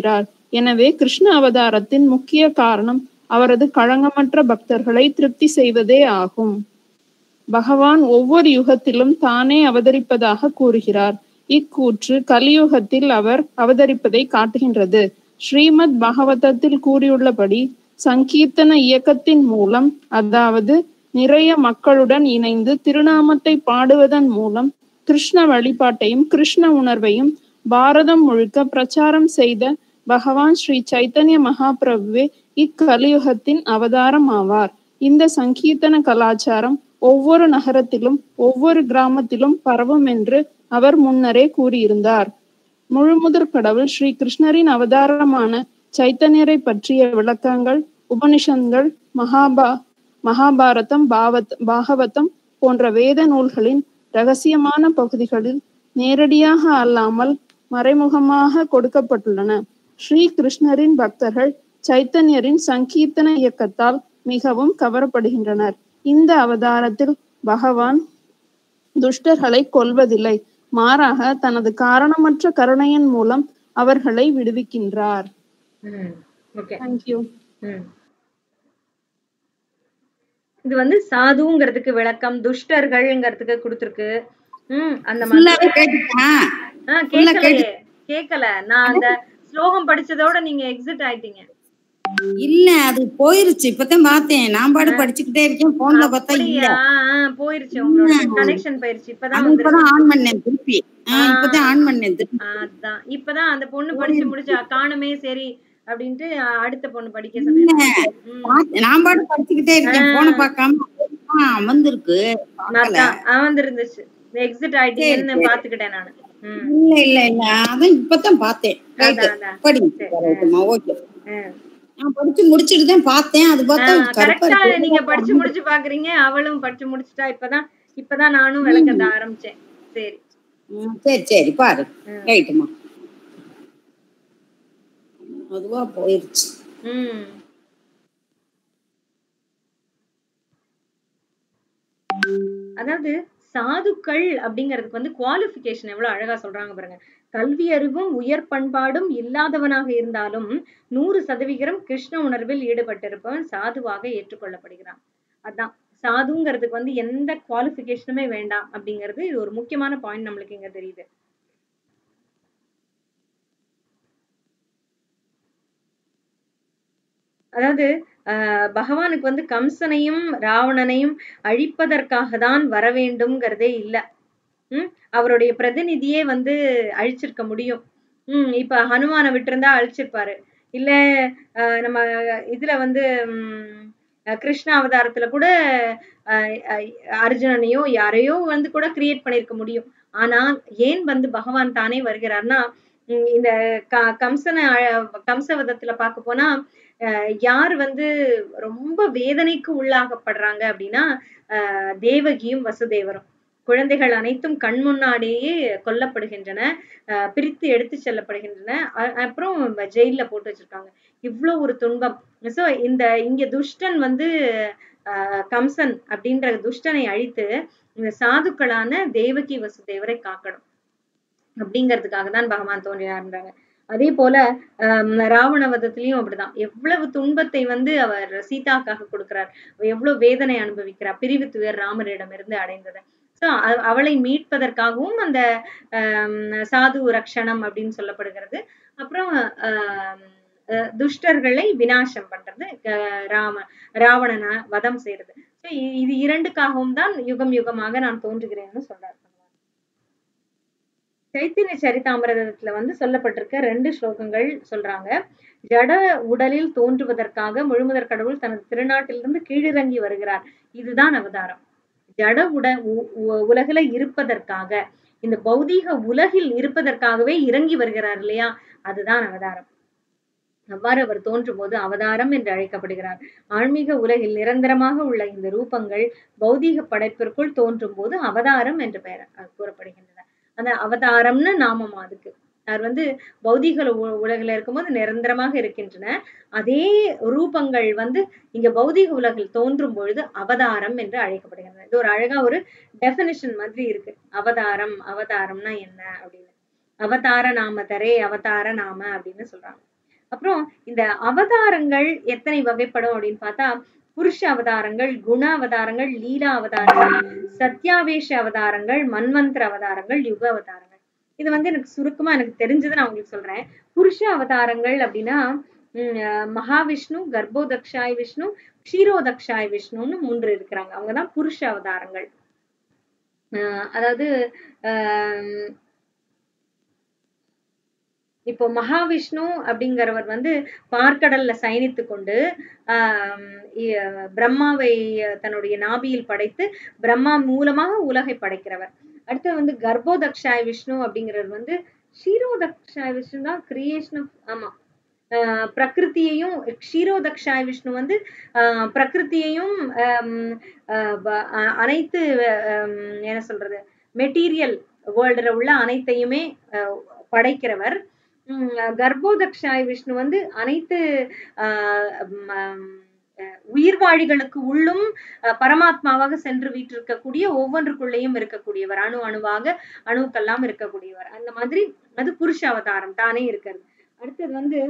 எனவே கிருஷ்ண அவதாரத்தின் முக்கிய காரணம் அவரது களங்கமற்ற பக்தர்களை திருப்தி செய்வதே ஆகும் பகவான் ஒவ்வொரு யுகத்திலும் தானே அவதரிப்பதாக கூறுகிறார் இக்கூற்று கலியுகத்தில் அவர் அவதரிப்பதை காட்டுகின்றது ஸ்ரீமத் பகவதத்தில் கூறியுள்ளபடி சங்கீர்த்தன இயக்கத்தின் மூலம் அதாவது நிறைய மக்களுடன் இணைந்து திருநாமத்தை பாடுவதன் மூலம் கிருஷ்ண வழிபாட்டையும் கிருஷ்ண உணர்வையும் பாரதம் முழுக்க பிரச்சாரம் செய்த பகவான் ஸ்ரீ சைத்தன்ய மகாபிரபுவே இக்கலியுகத்தின் அவதாரம் ஆவார் இந்த சங்கீர்த்தன கலாச்சாரம் ஒவ்வொரு நகரத்திலும் ஒவ்வொரு கிராமத்திலும் பரவும் என்று அவர் முன்னரே கூறியிருந்தார் முழுமுதற் கடவுள் ஸ்ரீ கிருஷ்ணரின் அவதாரமான சைத்தன்யரை பற்றிய விளக்கங்கள் உபனிஷங்கள் மகாபா மகாபாரதம் பாவத் பாகவதம் போன்ற வேத நூல்களின் ரகசியமான பகுதிகளில் நேரடியாக அல்லாமல் மறைமுகமாக கொடுக்கப்பட்டுள்ளன ஸ்ரீ கிருஷ்ணரின் பக்தர்கள் சைத்தன்யரின் சங்கீர்த்தன இயக்கத்தால் மிகவும் கவரப்படுகின்றனர் இந்த அவதாரத்தில் பகவான் துஷ்டர்களை கொல்வதில்லை மாறாக தனது காரணமற்ற கருணையின் மூலம் அவர்களை விடுவிக்கின்றார் ம் ஓகே தேங்க்யூ ம் இது வந்து சாதுங்கிறதுக்கு விளக்கம் துஷ்டர்கள்ங்கிறதுக்கு கொடுத்திருக்கு ம் அந்த மாதிரி ஃபுல்லாவே கேட்டுட்டா ஆ கேட்கலையே கேட்கல நான் அந்த ஸ்லோகம் படிச்சதோட நீங்க எக்ஸிட் ஆயிட்டீங்க இல்ல அது போயிருச்சு இப்பதான் பார்த்தேன் நான் பாடு படிச்சுக்கிட்டே இருக்கேன் போன்ல பார்த்தா இல்ல அப்படியா ஆ, போயிருச்சு உங்களோட கனெக்ஷன் போயிருச்சு இப்பதான் அது வந்து இப்பதான் ஆன் பண்ணேன் திருப்பி ஆஹ் இப்பதான் ஆன் பண்ணேன் திருப்பி அதான் இப்பதான் அந்த பொண்ணு படிச்சு முடிச்சா காணுமே சரி அப்படின்ட்டு அ, அடுத்த பொண்ணு படிக்க சொன்னேன் ம். பார்த்தேன். நான் பாடு படிச்சுக்கிட்டே இருக்கேன் போனை பார்க்காம ஆ, அமர்ந்திருக்கு பார்க்கல அதான் அவன் இருந்துச்சு எக்ஸிட் ஆயிட்டீங்கன்னு பாத்துக்கிட்டேன் நானு ம் இல்ல இல்ல இல்ல அதான் இப்பதான் பார்த்தேன் ரைட் அதான், அதான். படி ஓகே ஆ. நான் படிச்சு முடிச்சுட்டு தான் பார்த்தேன் அது பார்த்தா கருப்பா கரெக்டா இருக்கு நீங்க படிச்சு முடிச்சு பாக்குறீங்க அவளும் படிச்சு முடிச்சுட்டா இப்பதான் இப்பதான் நானும் விளக்கத்த ஆரம்பிச்சேன் சரி ம், சரி சரி பாரு ரைட்டுமா அதுவா போயிருச்சு ம் அதாவது சாதுக்கள் அப்படிங்கிறதுக்கு வந்து குவாலிஃபிகேஷன் எவ்வளவு அழகா சொல்றாங்க பாருங்க கல்வி அறிவும் உயர் பண்பாடும் இல்லாதவனாக இருந்தாலும் நூறு சதவிகிதம் கிருஷ்ண உணர்வில் ஈடுபட்டிருப்பவன் சாதுவாக ஏற்றுக்கொள்ளப்படுகிறான் அதான் சாதுங்கிறதுக்கு வந்து எந்த குவாலிஃபிகேஷனுமே வேண்டாம் அப்படிங்கிறது இது ஒரு முக்கியமான பாயிண்ட் நம்மளுக்கு இங்க தெரியுது அதாவது ஆஹ் பகவானுக்கு வந்து கம்சனையும் ராவணனையும் அழிப்பதற்காக தான் வர வேண்டும்ங்கிறதே இல்ல உம் அவருடைய பிரதிநிதியே வந்து அழிச்சிருக்க முடியும் உம் இப்ப ஹனுமானை விட்டிருந்தா அழிச்சிருப்பாரு இல்ல ஆஹ் நம்ம இதுல வந்து உம் அஹ் கிருஷ்ண அவதாரத்துல கூட ஆஹ் அஹ் அர்ஜுனனையோ யாரையோ வந்து கூட கிரியேட் பண்ணிருக்க முடியும் ஆனா ஏன் வந்து பகவான் தானே வருகிறார்னா உம் இந்த க கம்சனை அழ- கம்சவதத்துல பார்க்க போனா அஹ் யார் வந்து ரொம்ப வேதனைக்கு உள்ளாகப்படுறாங்க அப்படின்னா ஆஹ் தேவகியும் வசுதேவரும் குழந்தைகள் அனைத்தும் கண் முன்னாடியே கொல்லப்படுகின்றன ஆஹ் பிரித்து எடுத்து செல்லப்படுகின்றன அ- அப்புறம் ஜெயில்ல போட்டு வச்சிருக்காங்க இவ்வளவு ஒரு துன்பம் சோ இந்த இங்க துஷ்டன் வந்து ஆஹ் கம்சன் அப்படின்ற துஷ்டனை அழித்து இந்த சாதுக்களான தேவகி வசுதேவரை காக்கணும் அப்படிங்கிறதுக்காக தான் பகவான் தோன்றினார்ன்றாங்க அதே போல ஆஹ் ராவண வதத்திலயும் அப்படிதான் எவ்வளவு துன்பத்தை வந்து அவர் சீதாக்காக கொடுக்கிறார் எவ்வளவு வேதனை அனுபவிக்கிறார் பிரிவு துயர் ராமரிடமிருந்து அடைந்தது சோ அவளை மீட்பதற்காகவும் அந்த ஆஹ் சாது ரக்ஷணம் அப்படின்னு சொல்லப்படுகிறது அப்புறம் ஆஹ் அஹ் துஷ்டர்களை விநாசம் பண்றது அஹ் ராம ராவணனை வதம் செய்யறது So இ- இது இரண்டுக்காகவும் தான் யுகம் யுகமாக நான் தோன்றுகிறேன்னு சொல்றாரு பகவான். சைத்தன்ய சரிதாமிரதத்துல வந்து சொல்லப்பட்டிருக்க ரெண்டு ஸ்லோகங்கள் சொல்றாங்க ஜட உடலில் தோன்றுவதற்காக முழுமுதற் கடவுள் தனது திருநாட்டிலிருந்து கீழிறங்கி வருகிறார் இதுதான் அவதாரம் ஜட உட உ- உ- உலகில இருப்பதற்காக இந்த பௌதீக உலகில் இருப்பதற்காகவே இறங்கி வருகிறார் இல்லையா அதுதான் அவதாரம் அவ்வாறு அவர் தோன்றும் போது அவதாரம் என்று அழைக்கப்படுகிறார் ஆன்மீக உலகில் நிரந்தரமாக உள்ள இந்த ரூபங்கள் பௌதீக படைப்பிற்குள் தோன்றும் போது அவதாரம் என்று பெயர் அஹ் கூறப்படுகின்றன அந்த அவதாரம்னு நாமம் அதுக்கு அவர் வந்து பௌதீக உ- உலகில இருக்கும்போது நிரந்தரமாக இருக்கின்றன அதே ரூபங்கள் வந்து இங்க பௌதீக உலகில் தோன்றும் பொழுது அவதாரம் என்று அழைக்கப்படுகின்றன இது ஒரு அழகா ஒரு டெபினிஷன் மாதிரி இருக்கு அவதாரம் அவதாரம்னா என்ன அப்படின்னு அவதார நாம தரே அவதார நாம அப்படின்னு சொல்றாங்க அப்புறம் இந்த அவதாரங்கள் எத்தனை வகைப்படும் அப்படின்னு பார்த்தா புருஷ அவதாரங்கள் குண அவதாரங்கள் லீலா அவதாரங்கள் சத்யாவேஷ அவதாரங்கள் மன்வந்திர அவதாரங்கள் யுக அவதாரங்கள் இது வந்து எனக்கு சுருக்கமா எனக்கு தெரிஞ்சதை நான் உங்களுக்கு சொல்றேன் புருஷ அவதாரங்கள் அப்படின்னா உம் அஹ் மகாவிஷ்ணு கர்ப்போதக்ஷாய் விஷ்ணு க்ஷீரோதக்ஷாய் விஷ்ணுன்னு மூன்று இருக்கிறாங்க அவங்கதான் புருஷ அவதாரங்கள் அஹ் அதாவது ஆஹ் இப்போ மகாவிஷ்ணு அப்படிங்கிறவர் வந்து பார்க்கடல்ல சயனித்து கொண்டு ஆஹ் இ- பிரம்மாவை தன்னுடைய நாபியில் படைத்து பிரம்மா மூலமாக உலகை படைக்கிறவர் அடுத்து வந்து கர்ப்போதக்ஷாய் விஷ்ணு அப்படிங்கிறவர் வந்து க்ஷீரோதக்ஷாய் விஷ்ணு தான் கிரியேஷன் ஆமா ஆஹ் பிரகிருதியையும் க்ஷீரோதக்ஷாய் விஷ்ணு வந்து ஆஹ் பிரகிருதியையும் ஆம், ஆஹ் ப- அ- அனைத்து ஆம், என்ன சொல்றது மெட்டீரியல் வேர்ல்டுல உள்ள அனைத்தையுமே ஆஹ் படைக்கிறவர் உம் கர்ப்போதக்ஷாய் விஷ்ணு வந்து அனைத்து ஆஹ் ம், ஆம், அஹ் உயிர்வாழிகளுக்கு உள்ளும் அஹ் பரமாத்மாவாக சென்று வீற்றிருக்கக்கூடிய ஒவ்வொன்றுக்குள்ளேயும் இருக்கக்கூடியவர் அணு அணுவாக அணுக்கெல்லாம் இருக்கக்கூடியவர் அந்த மாதிரி அது புருஷ அவதாரம் தானே இருக்கிறது அடுத்தது வந்து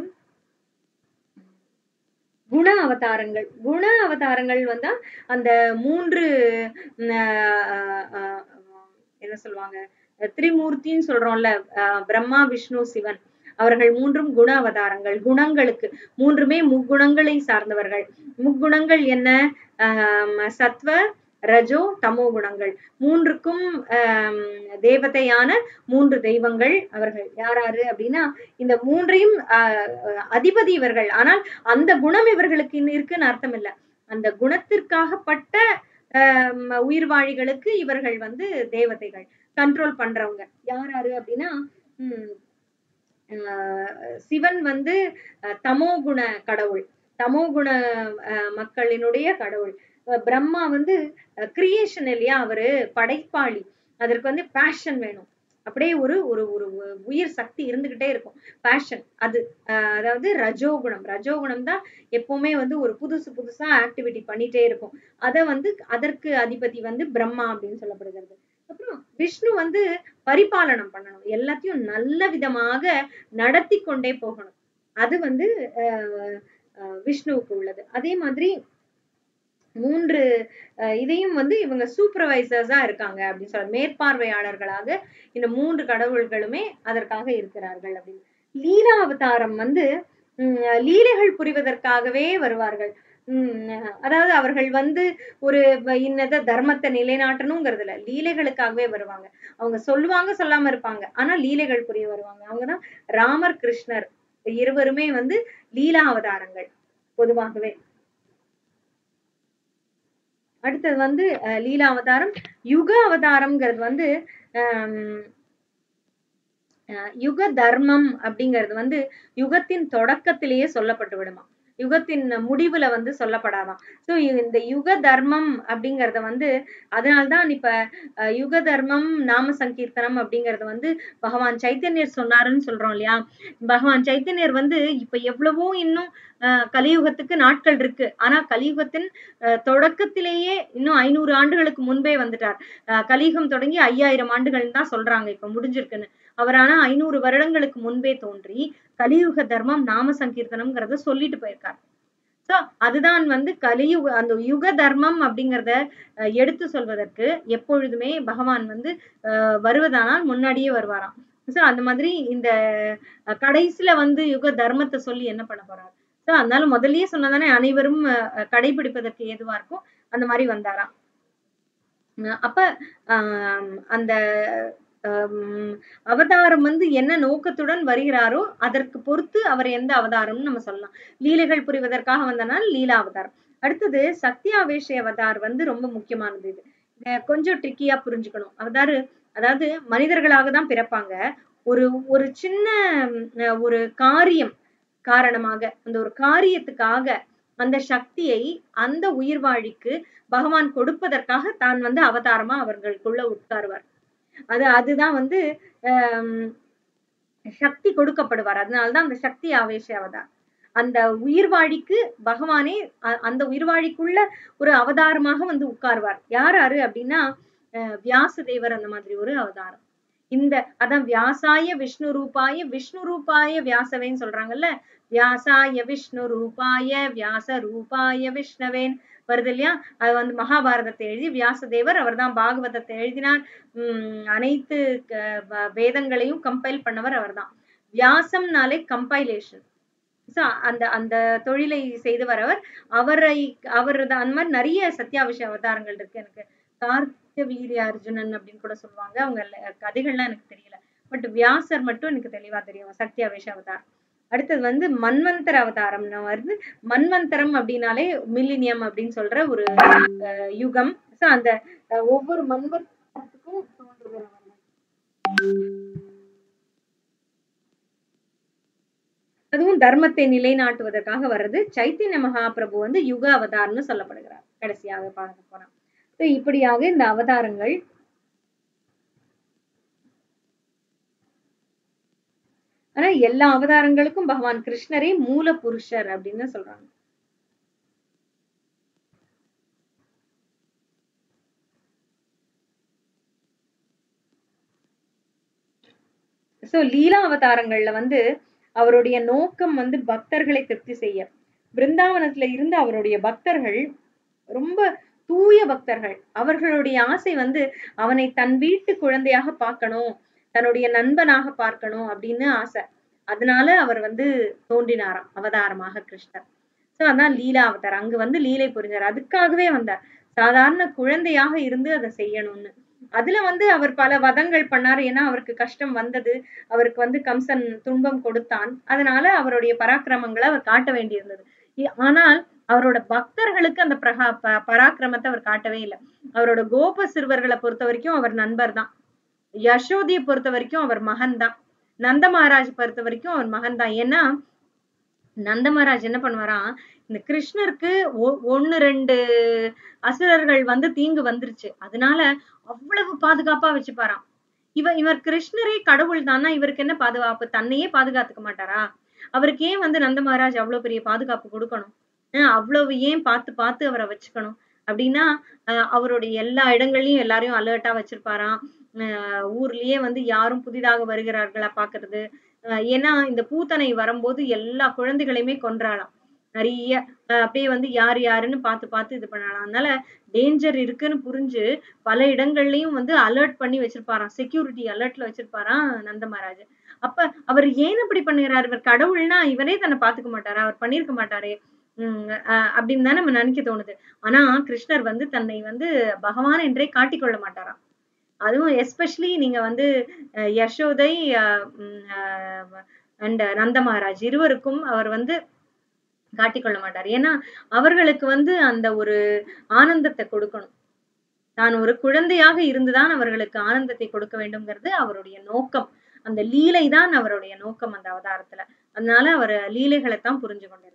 குண அவதாரங்கள் குண அவதாரங்கள் வந்தா அந்த மூன்று ம், ஆஹ் ஆஹ் என்ன சொல்லுவாங்க திரிமூர்த்தின்னு சொல்றோம்ல ஆஹ் பிரம்மா விஷ்ணு சிவன் அவர்கள் மூன்றும் குண அவதாரங்கள் குணங்களுக்கு மூன்றுமே முக்குணங்களை சார்ந்தவர்கள் முக்குணங்கள் என்ன ஆஹ் சத்வ ரஜோ தமோ குணங்கள் மூன்றுக்கும் ஆஹ் தேவதையான மூன்று தெய்வங்கள் அவர்கள் யாராரு அப்படின்னா இந்த மூன்றையும் ஆஹ் அதிபதி இவர்கள் ஆனால் அந்த குணம் இவர்களுக்கு இன்னும் இருக்குன்னு அர்த்தம் இல்ல அந்த குணத்திற்காகப்பட்ட ஆஹ் உயிர்வாழிகளுக்கு இவர்கள் வந்து தேவதைகள் கண்ட்ரோல் பண்றவங்க யார் யாரு அப்படின்னா உம் ஆஹ் சிவன் வந்து அஹ் தமோகுண கடவுள் தமோகுண அஹ் மக்களினுடைய கடவுள் அஹ் பிரம்மா வந்து கிரியேஷன் இல்லையா அவரு படைப்பாளி அதற்கு வந்து பேஷன் வேணும் அப்படியே ஒரு ஒரு ஒரு உ- உயிர் சக்தி இருந்துகிட்டே இருக்கும் பேஷன் அது அஹ் அதாவது ரஜோகுணம் ரஜோகுணம் தான் எப்பவுமே வந்து ஒரு புதுசு புதுசா ஆக்டிவிட்டி பண்ணிட்டே இருக்கும் அத வந்து அதற்கு அதிபதி வந்து பிரம்மா அப்படின்னு சொல்லப்படுகிறது அப்புறம் விஷ்ணு வந்து பரிபாலனம் பண்ணணும் எல்லாத்தையும் நல்ல விதமாக நடத்தி கொண்டே போகணும் அது வந்து அஹ் அஹ் விஷ்ணுவுக்கு உள்ளது அதே மாதிரி மூன்று அஹ் இதையும் வந்து இவங்க சூப்பர்வைசர்ஸா இருக்காங்க அப்படின்னு சொல்ல மேற்பார்வையாளர்களாக இந்த மூன்று கடவுள்களுமே அதற்காக இருக்கிறார்கள் அப்படின்னு லீலா அவதாரம் வந்து உம் லீலைகள் புரிவதற்காகவே வருவார்கள் உம் அதாவது அவர்கள் வந்து ஒரு வ- இன்னத தர்மத்தை நிலைநாட்டணுங்கிறது இல்ல லீலைகளுக்காகவே வருவாங்க அவங்க சொல்லுவாங்க சொல்லாம இருப்பாங்க ஆனா லீலைகள் புரிய வருவாங்க அவங்கதான் ராமர் கிருஷ்ணர் இருவருமே வந்து லீலா அவதாரங்கள் பொதுவாகவே அடுத்தது வந்து அஹ், லீலா அவதாரம் யுக அவதாரம்ங்கிறது வந்து ஆம், அஹ், யுக தர்மம் அப்படிங்கிறது வந்து யுகத்தின் தொடக்கத்திலேயே சொல்லப்பட்டு விடுமா யுகத்தின் முடிவுல வந்து சொல்லப்படாதாம் சோ இந்த யுக தர்மம் அப்படிங்கறத வந்து அதனால்தான் இப்ப அஹ், யுக தர்மம் நாம சங்கீர்த்தனம் அப்படிங்கறது வந்து பகவான் சைத்தன்யர் சொன்னாருன்னு சொல்றோம் இல்லையா பகவான் சைத்தன்யர் வந்து இப்ப எவ்வளவோ இன்னும் அஹ், கலியுகத்துக்கு நாட்கள் இருக்கு ஆனா கலியுகத்தின் அஹ், தொடக்கத்திலேயே இன்னும் ஐநூறு ஆண்டுகளுக்கு முன்பே வந்துட்டார் அஹ், கலியுகம் தொடங்கி ஐயாயிரம் ஆண்டுகள் தான் சொல்றாங்க இப்ப முடிஞ்சிருக்குன்னு அவர் ஆனா ஐநூறு வருடங்களுக்கு முன்பே தோன்றி கலியுக தர்மம் நாம சங்கீர்த்தனம்ங்கிறத சொல்லிட்டு போயிருக்கார் சோ அதுதான் வந்து கலியுக அந்த யுக தர்மம் அப்படிங்கறத அஹ், எடுத்து சொல்வதற்கு எப்பொழுதுமே பகவான் வந்து அஹ், வருவதானால் முன்னாடியே வருவாராம் சோ அந்த மாதிரி இந்த அஹ், கடைசியில வந்து யுக தர்மத்தை சொல்லி என்ன பண்ண போறார் சோ அதனால முதல்லயே சொன்னதானே அனைவரும் அஹ், அஹ், கடைபிடிப்பதற்கு ஏதுவா இருக்கும் அந்த மாதிரி வந்தாராம் அஹ் அப்ப ஆஹ் அந்த ஆம், அவதாரம் வந்து என்ன நோக்கத்துடன் வருகிறாரோ அதற்கு பொறுத்து அவர் எந்த அவதாரம்னு நம்ம சொல்லலாம் லீலைகள் புரிவதற்காக வந்தனால் லீலா அவதாரம் அடுத்தது சத்யாவேஷ அவதார் வந்து ரொம்ப முக்கியமானது இது இத கொஞ்சம் ட்ரிக்கியா புரிஞ்சுக்கணும் அவதாரு அதாவது மனிதர்களாக தான் பிறப்பாங்க ஒரு ஒரு சின்ன ம், அஹ், ஒரு காரியம் காரணமாக அந்த ஒரு காரியத்துக்காக அந்த சக்தியை அந்த உயிர்வாழிக்கு பகவான் கொடுப்பதற்காக தான் வந்து அவதாரமா அவர்களுக்குள்ள உட்காருவார் அது அதுதான் வந்து ஆம், சக்தி கொடுக்கப்படுவார் அதனாலதான் அந்த சக்தி ஆவேச அவதார் அந்த உயிர்வாழிக்கு பகவானே அ- அந்த உயிர்வாழிக்குள்ள ஒரு அவதாரமாக வந்து உட்காருவார் யார் யாரு அப்படின்னா அஹ், வியாசதேவர் அந்த மாதிரி ஒரு அவதாரம் இந்த அதான் வியாசாய விஷ்ணு ரூபாய விஷ்ணு ரூபாய வியாசவேன்னு சொல்றாங்கல்ல வியாசாய விஷ்ணு ரூபாய வியாச ரூபாய விஷ்ணவேன் வருது இல்லையா அது வந்து மகாபாரதத்தை எழுதி வியாசதேவர் அவர்தான் பாகவதத்தை எழுதினார் உம் அனைத்து க- வ- வேதங்களையும் கம்பைல் பண்ணவர் அவர்தான் வியாசம்னாலே கம்பைலேஷன் ஸோ அந்த அந்த தொழிலை செய்து வரவர் அவரை அவர் அந்த மாதிரி நிறைய சத்யாவிஷ அவதாரங்கள் இருக்கு எனக்கு கார்த்திக வீரிய அர்ஜுனன் அப்படின்னு கூட சொல்லுவாங்க அவங்க ல- கதைகள்லாம் எனக்கு தெரியல பட் வியாசர் மட்டும் எனக்கு தெளிவா தெரியும் சத்யாவிஷ அவதாரம் அடுத்தது வந்து மன்வந்தர அவதாரம்னு வருது மன்வந்தரம் அப்படின்னாலே மில்லினியம் அப்படின்னு சொல்ற ஒரு அஹ், யுகம் ஸோ அந்த அஹ், ஒவ்வொரு மன்வந்தரத்துக்கும் தோன்றுகிறவர் அதுவும் தர்மத்தை நிலைநாட்டுவதற்காக வர்றது சைத்தன்ய மகாபிரபு வந்து யுக அவதாரம்னு சொல்லப்படுகிறார் கடைசியாக பார்க்க போனா So, இப்படியாக இந்த அவதாரங்கள் ஆனா எல்லா அவதாரங்களுக்கும் பகவான் கிருஷ்ணரே மூல புருஷர் அப்படின்னு சொல்றாங்க சோ லீலா அவதாரங்கள்ல வந்து அவருடைய நோக்கம் வந்து பக்தர்களை திருப்தி செய்ய பிருந்தாவனத்துல இருந்து அவருடைய பக்தர்கள் ரொம்ப தூய பக்தர்கள் அவர்களுடைய ஆசை வந்து அவனை தன் வீட்டு குழந்தையாக பார்க்கணும் தன்னுடைய நண்பனாக பார்க்கணும் அப்படின்னு ஆசை அதனால அவர் வந்து தோன்றினாராம் அவதாரமாக கிருஷ்ணர் சோ அதான் லீலா அவதாரம் அங்க வந்து லீலை புரிஞ்சார் அதுக்காகவே வந்தார் சாதாரண குழந்தையாக இருந்து அதை செய்யணும்னு அதுல வந்து அவர் பல வதங்கள் பண்ணார் ஏன்னா அவருக்கு கஷ்டம் வந்தது அவருக்கு வந்து கம்சன் துன்பம் கொடுத்தான் அதனால அவருடைய பராக்கிரமங்களை அவர் காட்ட வேண்டியிருந்தது இ- ஆனால் அவரோட பக்தர்களுக்கு அந்த பிரகா ப- பராக்கிரமத்தை அவர் காட்டவே இல்லை அவரோட கோப சிறுவர்களை பொறுத்த வரைக்கும் அவர் நண்பர் தான் யசோதியை பொறுத்த வரைக்கும் அவர் மகன் தான் நந்த மகாராஜ் பொறுத்த வரைக்கும் அவர் மகன் தான் ஏன்னா நந்த மகாராஜ் என்ன பண்ணுவாராம் இந்த கிருஷ்ணருக்கு ஒ- ஒண்ணு ரெண்டு அசுரர்கள் வந்து தீங்கு வந்துருச்சு அதனால அவ்வளவு பாதுகாப்பா வச்சுப்பாராம் இவ இவர் கிருஷ்ணரே கடவுள் தானா இவருக்கு என்ன பாதுகாப்பு தன்னையே பாதுகாத்துக்க மாட்டாரா அவருக்கு ஏன் வந்து நந்த மகாராஜ் அவ்வளவு பெரிய பாதுகாப்பு கொடுக்கணும் அஹ் அவ்வளவு ஏன் பார்த்து பார்த்து அவரை வச்சுக்கணும் அப்படின்னா அஹ் அவருடைய எல்லா இடங்கள்லயும் எல்லாரையும் அலர்ட்டா வச்சிருப்பாராம் அஹ் ஊர்லயே வந்து யாரும் புதிதாக வருகிறார்களா பாக்குறது அஹ் ஏன்னா இந்த பூத்தனை வரும்போது எல்லா குழந்தைகளையுமே கொன்றாளாம் நிறைய அஹ் அப்படியே வந்து யார் யாருன்னு பார்த்து பார்த்து இது பண்ணலாம் அதனால டேஞ்சர் இருக்குன்னு புரிஞ்சு பல இடங்கள்லயும் வந்து அலர்ட் பண்ணி வச்சிருப்பாராம் செக்யூரிட்டி அலர்ட்ல வச்சிருப்பாராம் நந்த மகாராஜ் அப்ப அவர் ஏன் அப்படி பண்ணுகிறார் இவர் கடவுள்னா இவரே தன்னை பாத்துக்க மாட்டாரா அவர் பண்ணிருக்க மாட்டாரே உம் அஹ் அப்படின்னு தான் நம்ம நினைக்க தோணுது ஆனா கிருஷ்ணர் வந்து தன்னை வந்து பகவான் என்றே காட்டிக்கொள்ள மாட்டாராம் அதுவும் எஸ்பெஷலி நீங்க வந்து அஹ் யசோதை அண்ட் நந்த மகாராஜ் இருவருக்கும் அவர் வந்து காட்டிக்கொள்ள மாட்டார் ஏன்னா அவர்களுக்கு வந்து அந்த ஒரு ஆனந்தத்தை கொடுக்கணும் தான் ஒரு குழந்தையாக இருந்துதான் அவர்களுக்கு ஆனந்தத்தை கொடுக்க வேண்டும்ங்கிறது அவருடைய நோக்கம் அந்த லீலை தான் அவருடைய நோக்கம் அந்த அவதாரத்துல அதனால அவர் லீலைகளைத்தான் புரிஞ்சு கொண்டிருந்தார்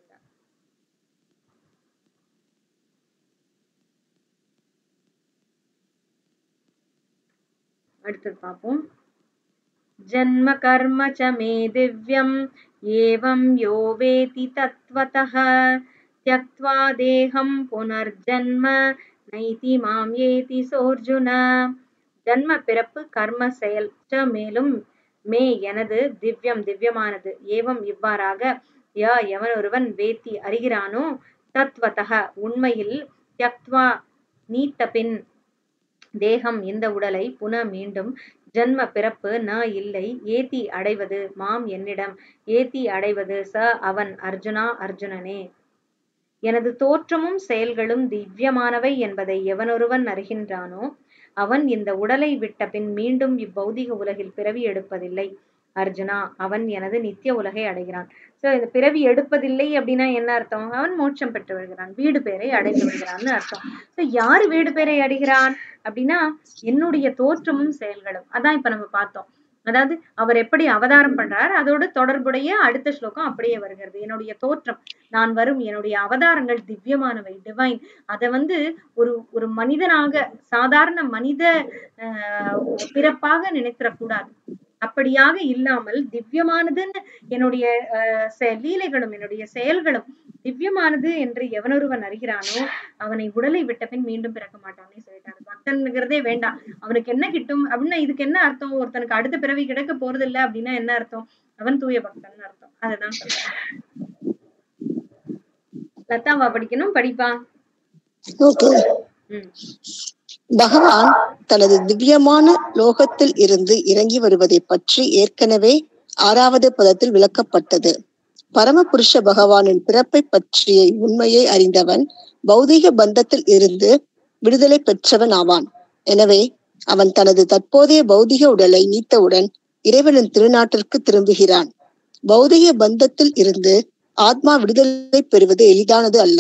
அடுத்தது பார்ப்போம் जन्म कर्म च मे दिव्यम् एवं यो वेति तत्त्वतः त्यक्त्वा देहं पुनर्जन्म நைதி மாம் ஏதி சோர்ஜுன ஜன்ம பிறப்பு கர்ம செயல் ச மேலும் மே எனது திவ்யம் திவ்யமானது ஏவம் இவ்வாறாக ய எவன் ஒருவன் வேத்தி அறிகிறானோ தத்வதக உண்மையில் தியக்த்வா நீத்த பின் தேகம் இந்த உடலை புன மீண்டும் ஜன்ம பிறப்பு ந இல்லை ஏத்தி அடைவது மாம் என்னிடம் ஏத்தி அடைவது ச அவன் அர்ஜுனா அர்ஜுனனே எனது தோற்றமும் செயல்களும் திவ்யமானவை என்பதை எவனொருவன் அறிகின்றானோ அவன் இந்த உடலை விட்ட பின் மீண்டும் இவ்வௌதிக உலகில் பிறவி எடுப்பதில்லை அர்ஜுனா அவன் எனது நித்திய உலகை அடைகிறான் சோ இந்த பிறவி எடுப்பதில்லை அப்படின்னா என்ன அர்த்தம் அவன் மோட்சம் பெற்று விடுகிறான் வீடு பேரை அடைந்து விடுகிறான்னு அர்த்தம் சோ யாரு வீடு பேரை அடைகிறான் அப்படின்னா என்னுடைய தோற்றமும் செயல்களும் அதான் இப்ப நம்ம பார்த்தோம் அதாவது அவர் எப்படி அவதாரம் பண்றார் அதோடு தொடர்புடைய அடுத்த ஸ்லோகம் அப்படியே வருகிறது என்னுடைய தோற்றம் நான் வரும் என்னுடைய அவதாரங்கள் திவ்யமானவை டிவைன் அதை வந்து ஒரு ஒரு மனிதனாக சாதாரண மனித ஆஹ் பிறப்பாக நினைத்திடக்கூடாது அப்படியாக இல்லாமல் திவ்யமானதுன்னு என்னுடைய ஆஹ் செ- லீலைகளும் என்னுடைய செயல்களும் திவ்யமானது என்று எவனொருவன் அறிகிறானோ அவனை உடலை விட்ட பின் மீண்டும் பிறக்க மாட்டான்னு சொல்லிட்டாரு தான் பக்தன்கிறதே வேண்டாம் அவனுக்கு என்ன கிட்டும் அப்படின்னா இதுக்கு என்ன அர்த்தம் ஒருத்தனுக்கு அடுத்த பிறவி கிடைக்க போறது இல்ல அப்படின்னா என்ன அர்த்தம் அவன் தூய பக்தன் அர்த்தம் அததான் சொல்றேன் லதாவா படிக்கணும் படிப்பா ஓகே ம் பகவான் தனது திவ்யமான லோகத்தில் இருந்து இறங்கி வருவதை பற்றி ஏற்கனவே ஆறாவது பதத்தில் விளக்கப்பட்டது பரமபுருஷ பகவானின் பிறப்பை பற்றிய உண்மையை அறிந்தவன் பௌதீக பந்தத்தில் இருந்து விடுதலை பெற்றவன் ஆவான் எனவே அவன் தனது தற்போதைய பௌதிக உடலை நீத்தவுடன் இறைவனின் திருநாட்டிற்கு திரும்புகிறான் பௌதிக பந்தத்தில் இருந்து ஆத்மா விடுதலை பெறுவது எளிதானது அல்ல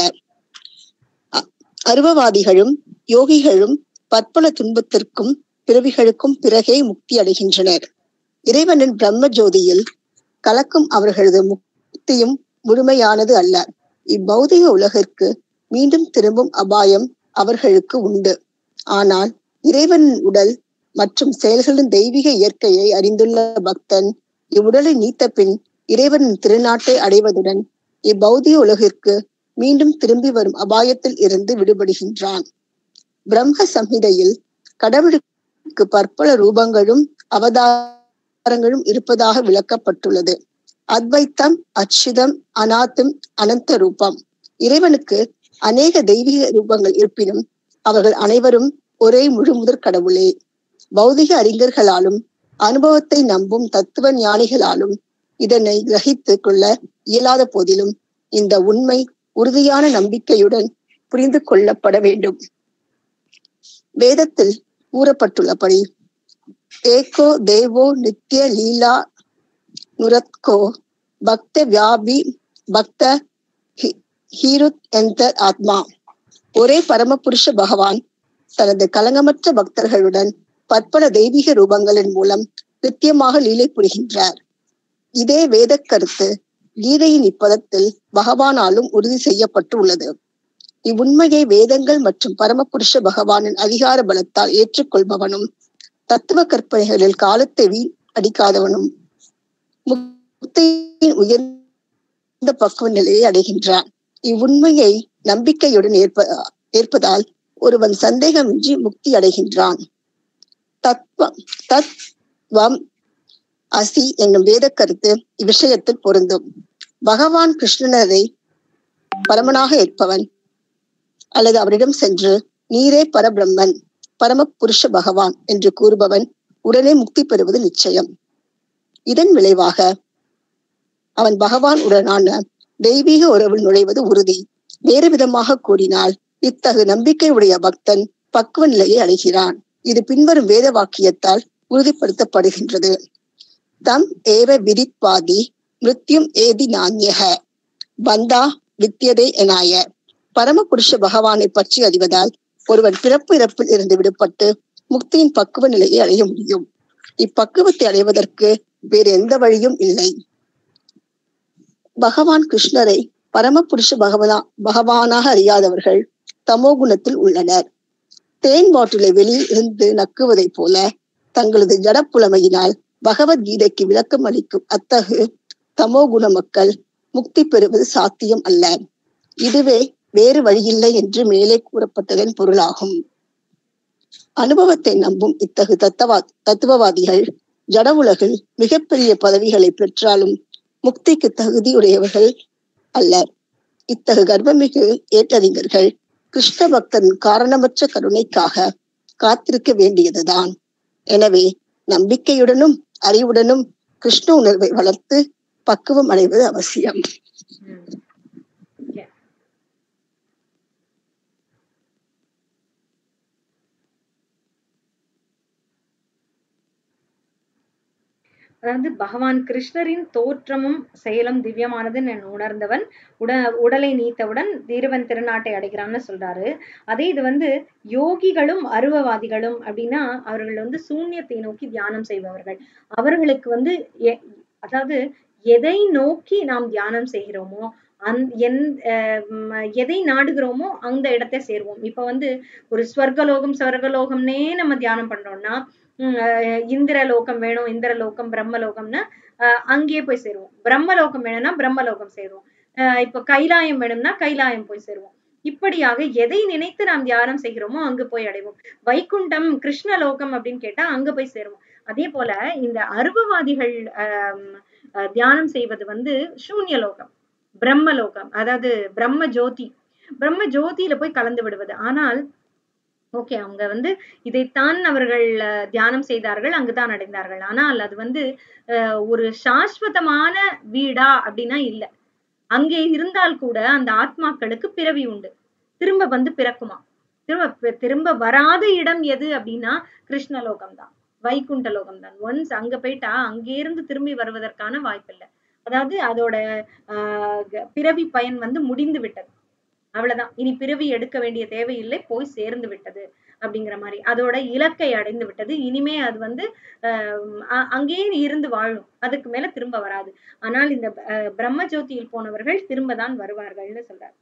அ- அருவவாதிகளும் யோகிகளும் பற்பல துன்பத்திற்கும் பிறவிகளுக்கும் பிறகே முக்தி அடைகின்றனர் இறைவனின் பிரம்ம ஜோதியில் கலக்கும் அவர்களது முக்தியும் முழுமையானது அல்ல இப்பௌதிக உலகிற்கு மீண்டும் திரும்பும் அபாயம் அவர்களுக்கு உண்டு ஆனால் இறைவனின் உடல் மற்றும் செயல்களின் தெய்வீக இயற்கையை அறிந்துள்ள பக்தன் இவ்வுடலை நீத்த பின் இறைவனின் திருநாட்டை அடைவதுடன் இப்பௌதிக உலகிற்கு மீண்டும் திரும்பி வரும் அபாயத்தில் இருந்து விடுபடுகின்றான் பிரம்ம சம்ஹிதையில் கடவுளுக்கு பற்பல ரூபங்களும் அவதாரங்களும் இருப்பதாக விளக்கப்பட்டுள்ளது அத்வைத்தம் அச்சுதம் அநாத்தும் அனந்த ரூபம் இறைவனுக்கு அநேக தெய்வீக ரூபங்கள் இருப்பினும் அவர்கள் அனைவரும் ஒரே முழு முதற் கடவுளே பௌதிக அறிஞர்களாலும் அனுபவத்தை நம்பும் தத்துவ ஞானிகளாலும் இதனை கிரகித்துக் கொள்ள இயலாத போதிலும் இந்த உண்மை உறுதியான நம்பிக்கையுடன் புரிந்து கொள்ளப்பட வேண்டும் வேதத்தில் கூறப்பட்டுள்ளபடி ஏகோ தேவோ நித்ய லீலா நுரத்கோ பக்த வியாபி பக்த ஹி- ஹீருத் என்ற ஆத்மா ஒரே பரமபுருஷ பகவான் தனது கலங்கமற்ற பக்தர்களுடன் பற்பல தெய்வீக ரூபங்களின் மூலம் நித்தியமாக லீலை புரிகின்றார் இதே வேத கருத்து கீதையின் இப்பதத்தில் பகவானாலும் உறுதி செய்யப்பட்டு உள்ளது இவ்வுண்மையை வேதங்கள் மற்றும் பரமபுருஷ பகவானின் அதிகார பலத்தால் ஏற்றுக்கொள்பவனும் தத்துவ கற்பனைகளில் காலத்தை வீண் அடிக்காதவனும் முக்தியின் உயர்ந்த பக்குவ நிலையை அடைகின்றான் இவ்வுண்மையை நம்பிக்கையுடன் ஏற்ப ஏற்பதால் ஒருவன் சந்தேகமின்றி முக்தி அடைகின்றான் தத்வம் தத்வம் அசி என்னும் வேத கருத்து இவ்விஷயத்தில் பொருந்தும் பகவான் கிருஷ்ணனரை பரமனாக ஏற்பவன் அல்லது அவரிடம் சென்று நீரே பரபிரம்மன் பரம புருஷ பகவான் என்று கூறுபவன் உடனே முக்தி பெறுவது நிச்சயம் இதன் விளைவாக அவன் பகவான் உடனான தெய்வீக உறவில் நுழைவது உறுதி வேறு விதமாக கூறினால் இத்தகு நம்பிக்கை உடைய பக்தன் பக்குவ நிலையை அடைகிறான் இது பின்வரும் வேத வாக்கியத்தால் உறுதிப்படுத்தப்படுகின்றது தம் ஏவ விரித்வாதி மிருத்யும் ஏதி நான்யக பந்தா வித்தியதே எனாய பரமபுருஷ பகவானை பற்றி அறிவதால் ஒருவன் பிறப்பு இறப்பில் இருந்து விடுபட்டு முக்தியின் பக்குவ நிலையை அடைய முடியும் இப்பக்குவத்தை அடைவதற்கு வேறு எந்த வழியும் இல்லை பகவான் கிருஷ்ணரை பரமபுருஷ பகவனா பகவானாக அறியாதவர்கள் தமோ குணத்தில் உள்ளனர் தேன் பாட்டிலை வெளியில் இருந்து நக்குவதைப் போல தங்களது ஜடப்புலமையினால் பகவத்கீதைக்கு விளக்கம் அளிக்கும் அத்தகு தமோ குண மக்கள் முக்தி பெறுவது சாத்தியம் அல்ல இதுவே வேறு வழியில்லை என்று மேலே கூறப்பட்டதன் பொருளாகும் அனுபவத்தை நம்பும் இத்தகு தத்தவா தத்துவவாதிகள் ஜட உலகில் மிகப்பெரிய பதவிகளை பெற்றாலும் முக்திக்கு தகுதியுடையவர்கள் அல்லர் இத்தகு கர்ப்பமிகு ஏற்றறிஞர்கள் கிருஷ்ண பக்தன் காரணமற்ற கருணைக்காக காத்திருக்க வேண்டியதுதான் எனவே நம்பிக்கையுடனும் அறிவுடனும் கிருஷ்ண உணர்வை வளர்த்து பக்குவம் அடைவது அவசியம் ம். Okay. அதாவது பகவான் கிருஷ்ணரின் தோற்றமும் செயலும் திவ்யமானது நான் உணர்ந்தவன் உட உடலை நீத்தவுடன் தீரவன் திருநாட்டை அடைகிறான்னு சொல்றாரு அதே இது வந்து யோகிகளும் அருவவாதிகளும் அப்படின்னா அவர்கள் வந்து சூன்யத்தை நோக்கி தியானம் செய்பவர்கள் அவர்களுக்கு வந்து எ- அதாவது எதை நோக்கி நாம் தியானம் செய்கிறோமோ அந் எந் அஹ் ம- எதை நாடுகிறோமோ அந்த இடத்தை சேருவோம் இப்ப வந்து ஒரு ஸ்வர்கலோகம் ஸ்வர்கலோகம்னே நம்ம தியானம் பண்றோம்னா உம் அஹ் இந்திரலோகம் வேணும் இந்திரலோகம் பிரம்மலோகம்னா அஹ் அங்கேயே போய் சேருவோம் பிரம்மலோகம் வேணும்னா பிரம்மலோகம் சேருவோம் அஹ் இப்ப கைலாயம் வேணும்னா கைலாயம் போய் சேருவோம் இப்படியாக எதை நினைத்து நாம் தியானம் செய்கிறோமோ அங்கு போய் அடைவோம் வைகுண்டம் கிருஷ்ணலோகம் அப்படின்னு கேட்டா அங்க போய் சேருவோம் அதே போல இந்த அருபவாதிகள் ஆம், அஹ், தியானம் செய்வது வந்து சூன்யலோகம் பிரம்மலோகம் அதாவது பிரம்ம ஜோதி பிரம்ம ஜோதியில போய் கலந்து விடுவது ஆனால் ஓகே அவங்க வந்து இதைத்தான் அவர்கள் அஹ், தியானம் செய்தார்கள் அங்குதான் அடைந்தார்கள் ஆனால் அது வந்து அஹ், ஒரு சாஸ்வதமான வீடா அப்படின்னா இல்ல அங்கே இருந்தால் கூட அந்த ஆத்மாக்களுக்கு பிறவி உண்டு திரும்ப வந்து பிறக்குமா திரும்ப பி- திரும்ப வராத இடம் எது அப்படின்னா கிருஷ்ணலோகம் தான் வைகுண்ட லோகம் தான் ஒன்ஸ் அங்க போயிட்டா அங்கே இருந்து திரும்பி வருவதற்கான வாய்ப்பில்லை அதாவது அதோட ஆஹ் க- பிறவி பயன் வந்து முடிந்து விட்டது அவ்வளவுதான் இனி பிறவி எடுக்க வேண்டிய தேவையில்லை போய் சேர்ந்து விட்டது அப்படிங்கிற மாதிரி அதோட இலக்கை அடைந்து விட்டது இனிமே அது வந்து ஆஹ் அ- அங்கேயே இருந்து வாழும் அதுக்கு மேல திரும்ப வராது ஆனால் இந்த அஹ், பிரம்ம ஜோதியில் போனவர்கள் திரும்ப தான் வருவார்கள்னு சொல்றார்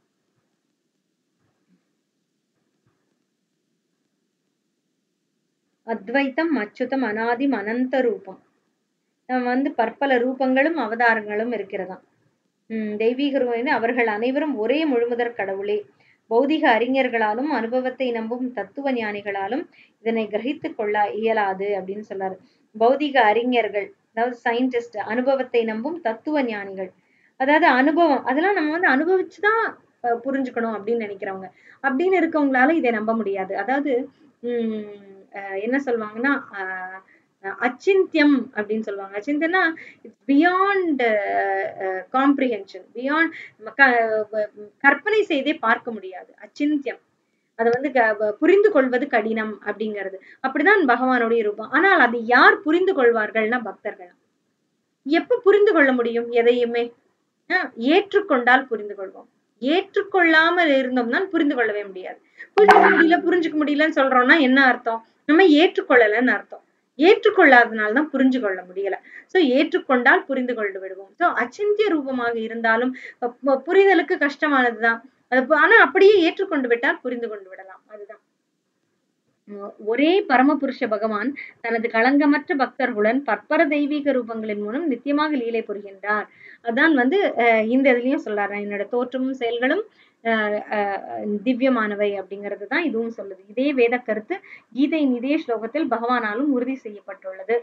அத்வைத்தம் அச்சுதம் அனாதிம் அனந்த ரூபம் நம்ம வந்து பற்பல ரூபங்களும் அவதாரங்களும் இருக்கிறதாம் உம் தெய்வீக ரூபம் அவர்கள் அனைவரும் ஒரே முழுமுதற் கடவுளே பௌதிக அறிஞர்களாலும் அனுபவத்தை நம்பும் தத்துவ ஞானிகளாலும் இதனை கிரகித்துக் கொள்ள இயலாது அப்படின்னு சொல்றாரு பௌதிக அறிஞர்கள் அதாவது சயின்டிஸ்ட் அனுபவத்தை நம்பும் தத்துவ ஞானிகள் அதாவது அனுபவம் அதெல்லாம் நம்ம வந்து அனுபவிச்சுதான் அஹ், புரிஞ்சுக்கணும் அப்படின்னு நினைக்கிறவங்க அப்படின்னு இருக்கவங்களால இதை நம்ப முடியாது அதாவது உம் அஹ், என்ன சொல்லுவாங்கன்னா அஹ், அஹ், அச்சிந்தியம் அப்படின்னு சொல்லுவாங்க அச்சிந்தியம்னா இட்ஸ் பியாண்ட் காம்ப்ரிஹென்ஷன் பியாண்ட் கற்பனை செய்தே பார்க்க முடியாது அச்சிந்தியம் அதை வந்து க- வ- புரிந்து கொள்வது கடினம் அப்படிங்கிறது அப்படிதான் பகவானுடைய ரூபம் ஆனால் அதை யார் புரிந்து கொள்வார்கள்னா பக்தர்கள் எப்ப புரிந்து கொள்ள முடியும் எதையுமே ஆஹ் ஏற்றுக்கொண்டால் புரிந்து கொள்வோம் ஏற்றுக்கொள்ளாமல் இருந்தோம்னா புரிந்து கொள்ளவே முடியாது புரிஞ்சுக்க முடியல புரிஞ்சுக்க முடியலன்னு சொல்றோம்னா என்ன அர்த்தம் நம்ம ஏற்றுக்கொள்ளலைன்னு அர்த்தம் ஏற்றுக்கொள்ளாதனால்தான் புரிஞ்சு கொள்ள முடியல சோ ஏற்றுக்கொண்டால் புரிந்து கொண்டு விடுவோம் சோ அச்சிந்திய ரூபமாக இருந்தாலும் ப- ப- புரிதலுக்கு கஷ்டமானதுதான் அது ப- ஆனா அப்படியே ஏற்றுக்கொண்டு விட்டால் புரிந்து கொண்டு விடலாம் அதுதான் உம் ஒரே பரமபுருஷ பகவான் தனது களங்கமற்ற பக்தர்களுடன் பற்பர தெய்வீக ரூபங்களின் மூலம் நித்தியமாக லீலை புரிகின்றார் அதான் வந்து அஹ் இந்த இதுலயும் சொல்றாரு என்னோட தோற்றமும் செயல்களும் அஹ் அஹ் திவ்யமானவை அப்படிங்கிறது தான் இதுவும் சொல்லுது இதே வேத கருத்து கீதையின் இதே ஸ்லோகத்தில் பகவானாலும் உறுதி செய்யப்பட்டுள்ளது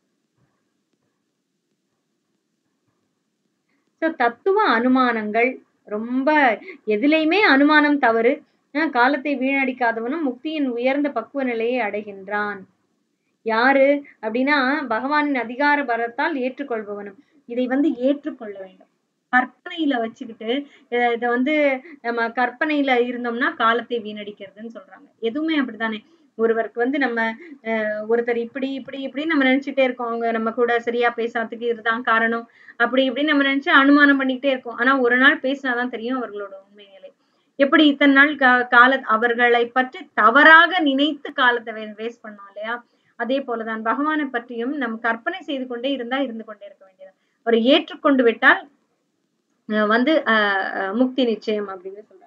சோ தத்துவ அனுமானங்கள் ரொம்ப எதுலையுமே அனுமானம் தவறு அஹ் காலத்தை வீணடிக்காதவனும் முக்தியின் உயர்ந்த பக்குவ நிலையை அடைகின்றான் யாரு அப்படின்னா பகவானின் அதிகார பரத்தால் ஏற்றுக்கொள்பவனும் இதை வந்து ஏற்றுக்கொள்ள வேண்டும் கற்பனையில வச்சுக்கிட்டு அஹ் இத வந்து நம்ம கற்பனையில இருந்தோம்னா காலத்தை வீணடிக்கிறதுன்னு சொல்றாங்க எதுவுமே அப்படித்தானே ஒருவருக்கு வந்து நம்ம அஹ் ஒருத்தர் இப்படி இப்படி இப்படி நம்ம நினைச்சிட்டே இருக்கோம் அவங்க நம்ம கூட சரியா பேசாததுக்கு இதுதான் காரணம் அப்படி இப்படின்னு நம்ம நினைச்சு அனுமானம் பண்ணிக்கிட்டே இருக்கோம் ஆனா ஒரு நாள் பேசினாதான் தெரியும் அவர்களோட உண்மை நிலை எப்படி இத்தனை நாள் கா- கால அவர்களை பற்றி தவறாக நினைத்து காலத்தை வேஸ்ட் பண்ணோம் இல்லையா அதே போலதான் பகவானை பற்றியும் நம் கற்பனை செய்து கொண்டே இருந்தா இருந்து கொண்டே இருக்க வேண்டியது அவரை ஏற்றுக்கொண்டு விட்டால் அஹ் வந்து அஹ் அஹ் முக்தி நிச்சயம் அப்படின்னு சொல்றாரு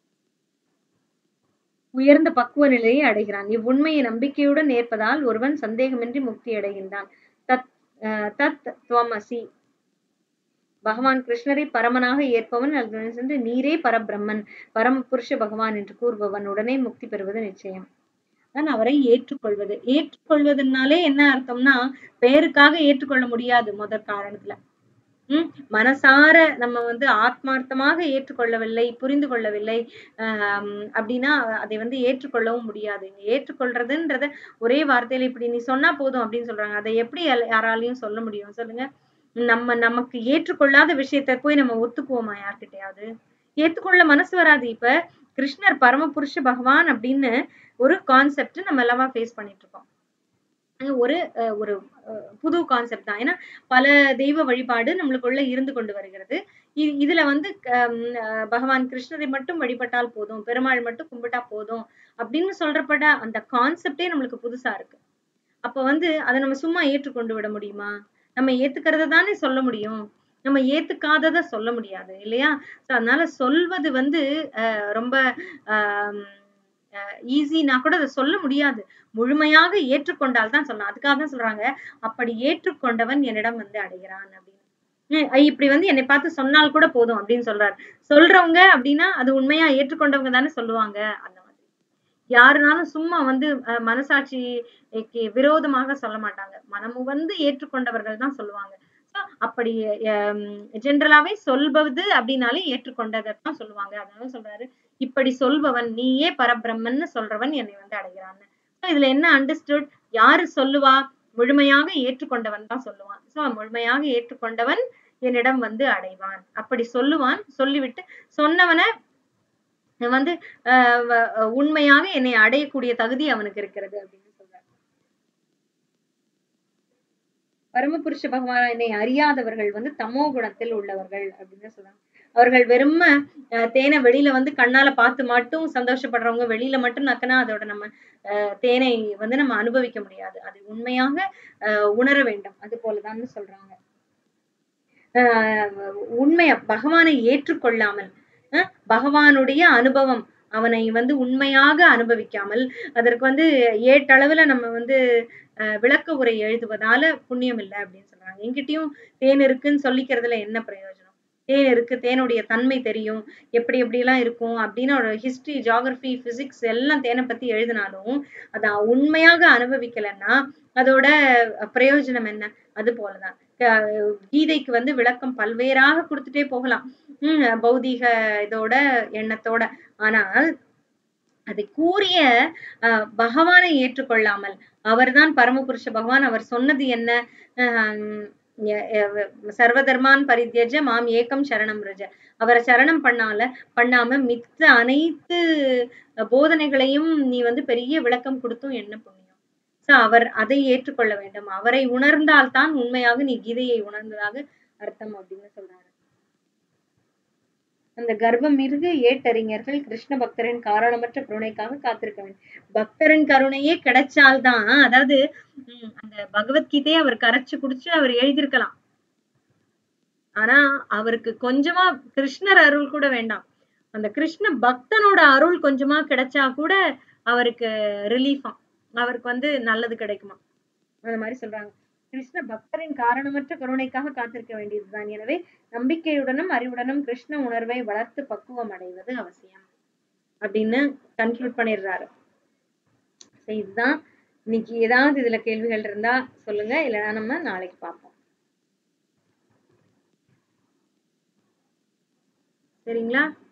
உயர்ந்த பக்குவ நிலையை அடைகிறான் இவ்வுண்மையை நம்பிக்கையுடன் ஏற்பதால் ஒருவன் சந்தேகமின்றி முக்தி அடைகின்றான் தத் அஹ் தத் துவமசி பகவான் கிருஷ்ணரை பரமனாக ஏற்பவன் அதனுடன் சென்று நீரே பரபிரம்மன் பரமபுருஷ பகவான் என்று கூறுபவன் உடனே முக்தி பெறுவது நிச்சயம் தான் அவரை ஏற்றுக்கொள்வது ஏற்றுக்கொள்வதுனாலே என்ன அர்த்தம்னா பெயருக்காக ஏற்றுக்கொள்ள முடியாது முதற் காரணத்துல உம் மனசார நம்ம வந்து ஆத்மார்த்தமாக ஏற்றுக்கொள்ளவில்லை புரிந்து கொள்ளவில்லை ஆஹ் அப்படின்னா அதை வந்து ஏற்றுக்கொள்ளவும் முடியாது இங்க ஏற்றுக்கொள்றதுன்றத ஒரே வார்த்தையில இப்படி நீ சொன்னா போதும் அப்படின்னு சொல்றாங்க அதை எப்படி யால- யாராலையும் சொல்ல முடியும் சொல்லுங்க நம்ம நமக்கு ஏற்றுக்கொள்ளாத விஷயத்த போய் நம்ம ஒத்துக்குவோமா யார்கிட்டயாவது ஏத்துக்கொள்ள மனசு வராது இப்ப கிருஷ்ணர் பரமபுருஷ பகவான் அப்படின்னு ஒரு கான்செப்ட் நம்ம எல்லாமே ஃபேஸ் பண்ணிட்டு இருக்கோம் அது ஒரு அஹ், ஒரு அஹ், புது கான்செப்ட் தான் ஏன்னா பல தெய்வ வழிபாடு நம்மளுக்குள்ள இருந்து கொண்டு வருகிறது இ- இதுல வந்து ஹம், அஹ், பகவான் கிருஷ்ணரை மட்டும் வழிபட்டால் போதும் பெருமாள் மட்டும் கும்பிட்டா போதும் அப்படின்னு சொல்றப்பட அந்த கான்செப்டே நம்மளுக்கு புதுசா இருக்கு அப்ப வந்து அதை நம்ம சும்மா ஏற்றுக்கொண்டு விட முடியுமா நம்ம ஏத்துக்கிறத தானே சொல்ல முடியும் நம்ம ஏத்துக்காதத சொல்ல முடியாது இல்லையா So, அதனால சொல்வது வந்து அஹ், ரொம்ப ஈஸினா கூட அதை சொல்ல முடியாது முழுமையாக ஏற்றுக்கொண்டால் தான் சொல்லலாம் அதுக்காக தான் சொல்றாங்க அப்படி ஏற்றுக்கொண்டவன் என்னிடம் வந்து அடைகிறான் அப்படின்னு ஹம் இப்படி வந்து என்னை பார்த்து சொன்னால் கூட போதும் அப்படின்னு சொல்றாரு சொல்றவங்க அப்படின்னா அது உண்மையா ஏற்றுக்கொண்டவங்க தானே சொல்லுவாங்க அந்த மாதிரி யாருனாலும் சும்மா வந்து அஹ், மனசாட்சிக்கு விரோதமாக சொல்ல மாட்டாங்க மனமு வந்து ஏற்றுக்கொண்டவர்கள் தான் சொல்லுவாங்க So, அப்படி ஜென்ரலாவே சொல்வது அப்படின்னாலே ஏற்றுக்கொண்டதைத்தான் சொல்லுவாங்க அதனால சொல்றாரு இப்படி சொல்பவன் நீயே பரபிரம்மன்னு சொல்றவன் என்னை வந்து அடைகிறான்னு So, இதுல என்ன அண்டர்ஸ்டுட் யாரு சொல்லுவா முழுமையாக ஏற்றுக்கொண்டவன் தான் சொல்லுவான் சோ முழுமையாக ஏற்றுக்கொண்டவன் என்னிடம் வந்து அடைவான் அப்படி சொல்லுவான் சொல்லிவிட்டு சொன்னவனை வந்து ஆஹ் வ- உண்மையாக என்னை அடையக்கூடிய தகுதி அவனுக்கு இருக்கிறது அப்படின்னு சொல்றாரு பரமபுருஷ பகவான் என்னை அறியாதவர்கள் வந்து தமோ குணத்தில் உள்ளவர்கள் அப்படின்னு சொல்றாங்க அவர்கள் வெறும அஹ், தேனை வெளியில வந்து கண்ணால பார்த்து மட்டும் சந்தோஷப்படுறவங்க வெளியில மட்டும் நக்கனா அதோட நம்ம அஹ், தேனை வந்து நம்ம அனுபவிக்க முடியாது அது உண்மையாக அஹ், உணர வேண்டும் அது போலதான் சொல்றாங்க ஆஹ் உண்மைய பகவானை ஏற்றுக்கொள்ளாமல் அஹ் பகவானுடைய அனுபவம் அவனை வந்து உண்மையாக அனுபவிக்காமல் அதற்கு வந்து ஏட்டளவுல நம்ம வந்து அஹ் விளக்க உரை எழுதுவதால புண்ணியம் இல்லை அப்படின்னு சொல்றாங்க எங்கிட்டயும் தேன் இருக்குன்னு சொல்லிக்கிறதுல என்ன பிரயோஜனம் தேன் இருக்கு தேனுடைய தன்மை தெரியும் எப்படி எப்படி எல்லாம் இருக்கும் அப்படின்னு ஒரு ஹிஸ்டரி ஜியாகிரபி பிசிக்ஸ் எல்லாம் தேனை பத்தி எழுதினாலும் அதை உண்மையாக அனுபவிக்கலைன்னா அதோட பிரயோஜனம் என்ன அது போலதான் க- கீதைக்கு வந்து விளக்கம் பல்வேறாக கொடுத்துட்டே போகலாம் உம் பௌதீக இதோட எண்ணத்தோட ஆனால் அதை கூறிய அஹ், பகவானை ஏற்றுக்கொள்ளாமல் அவர்தான் பரமபுருஷ பகவான் அவர் சொன்னது என்ன அஹ் எ- எ- சர்வதர்மான் பரித்யஜ மாம் ஏகம் சரணம் ரஜ அவரை சரணம் பண்ணால பண்ணாம மித்த அனைத்து போதனைகளையும் நீ வந்து பெரிய விளக்கம் கொடுத்தும் என்ன புண்ணியம் சோ அவர் அதை ஏற்றுக்கொள்ள வேண்டும் அவரை உணர்ந்தால்தான் உண்மையாக நீ கீதையை உணர்ந்ததாக அர்த்தம் அப்படின்னு சொல்றாரு அந்த கர்ப்பம் மிருகு ஏட்டறிஞர்கள் கிருஷ்ண பக்தரின் காரணமற்ற கருணைக்காக காத்திருக்க வேண்டும் பக்தரின் கருணையே கிடைச்சால்தான் அதாவது உம் அந்த பகவத்கீதையை அவர் கரைச்சு குடிச்சு அவர் எழுதியிருக்கலாம் ஆனா அவருக்கு கொஞ்சமா கிருஷ்ணர் அருள் கூட வேண்டாம் அந்த கிருஷ்ண பக்தனோட அருள் கொஞ்சமா கிடைச்சா கூட அவருக்கு ரிலீஃபா அவருக்கு வந்து நல்லது கிடைக்குமா அந்த மாதிரி சொல்றாங்க கிருஷ்ண பக்தரின் காரணமற்ற கருணைக்காக காத்திருக்க வேண்டியதுதான் எனவே நம்பிக்கையுடனும் அறிவுடனும் கிருஷ்ண உணர்வை வளர்த்து பக்குவம் அடைவது அவசியம் அப்படின்னு கன்க்ளூட் பண்ணிடுறாரு So இதுதான் இன்னைக்கு ஏதாவது இதுல கேள்விகள் இருந்தா சொல்லுங்க இல்லைன்னா நம்ம நாளைக்கு பார்ப்போம் சரிங்களா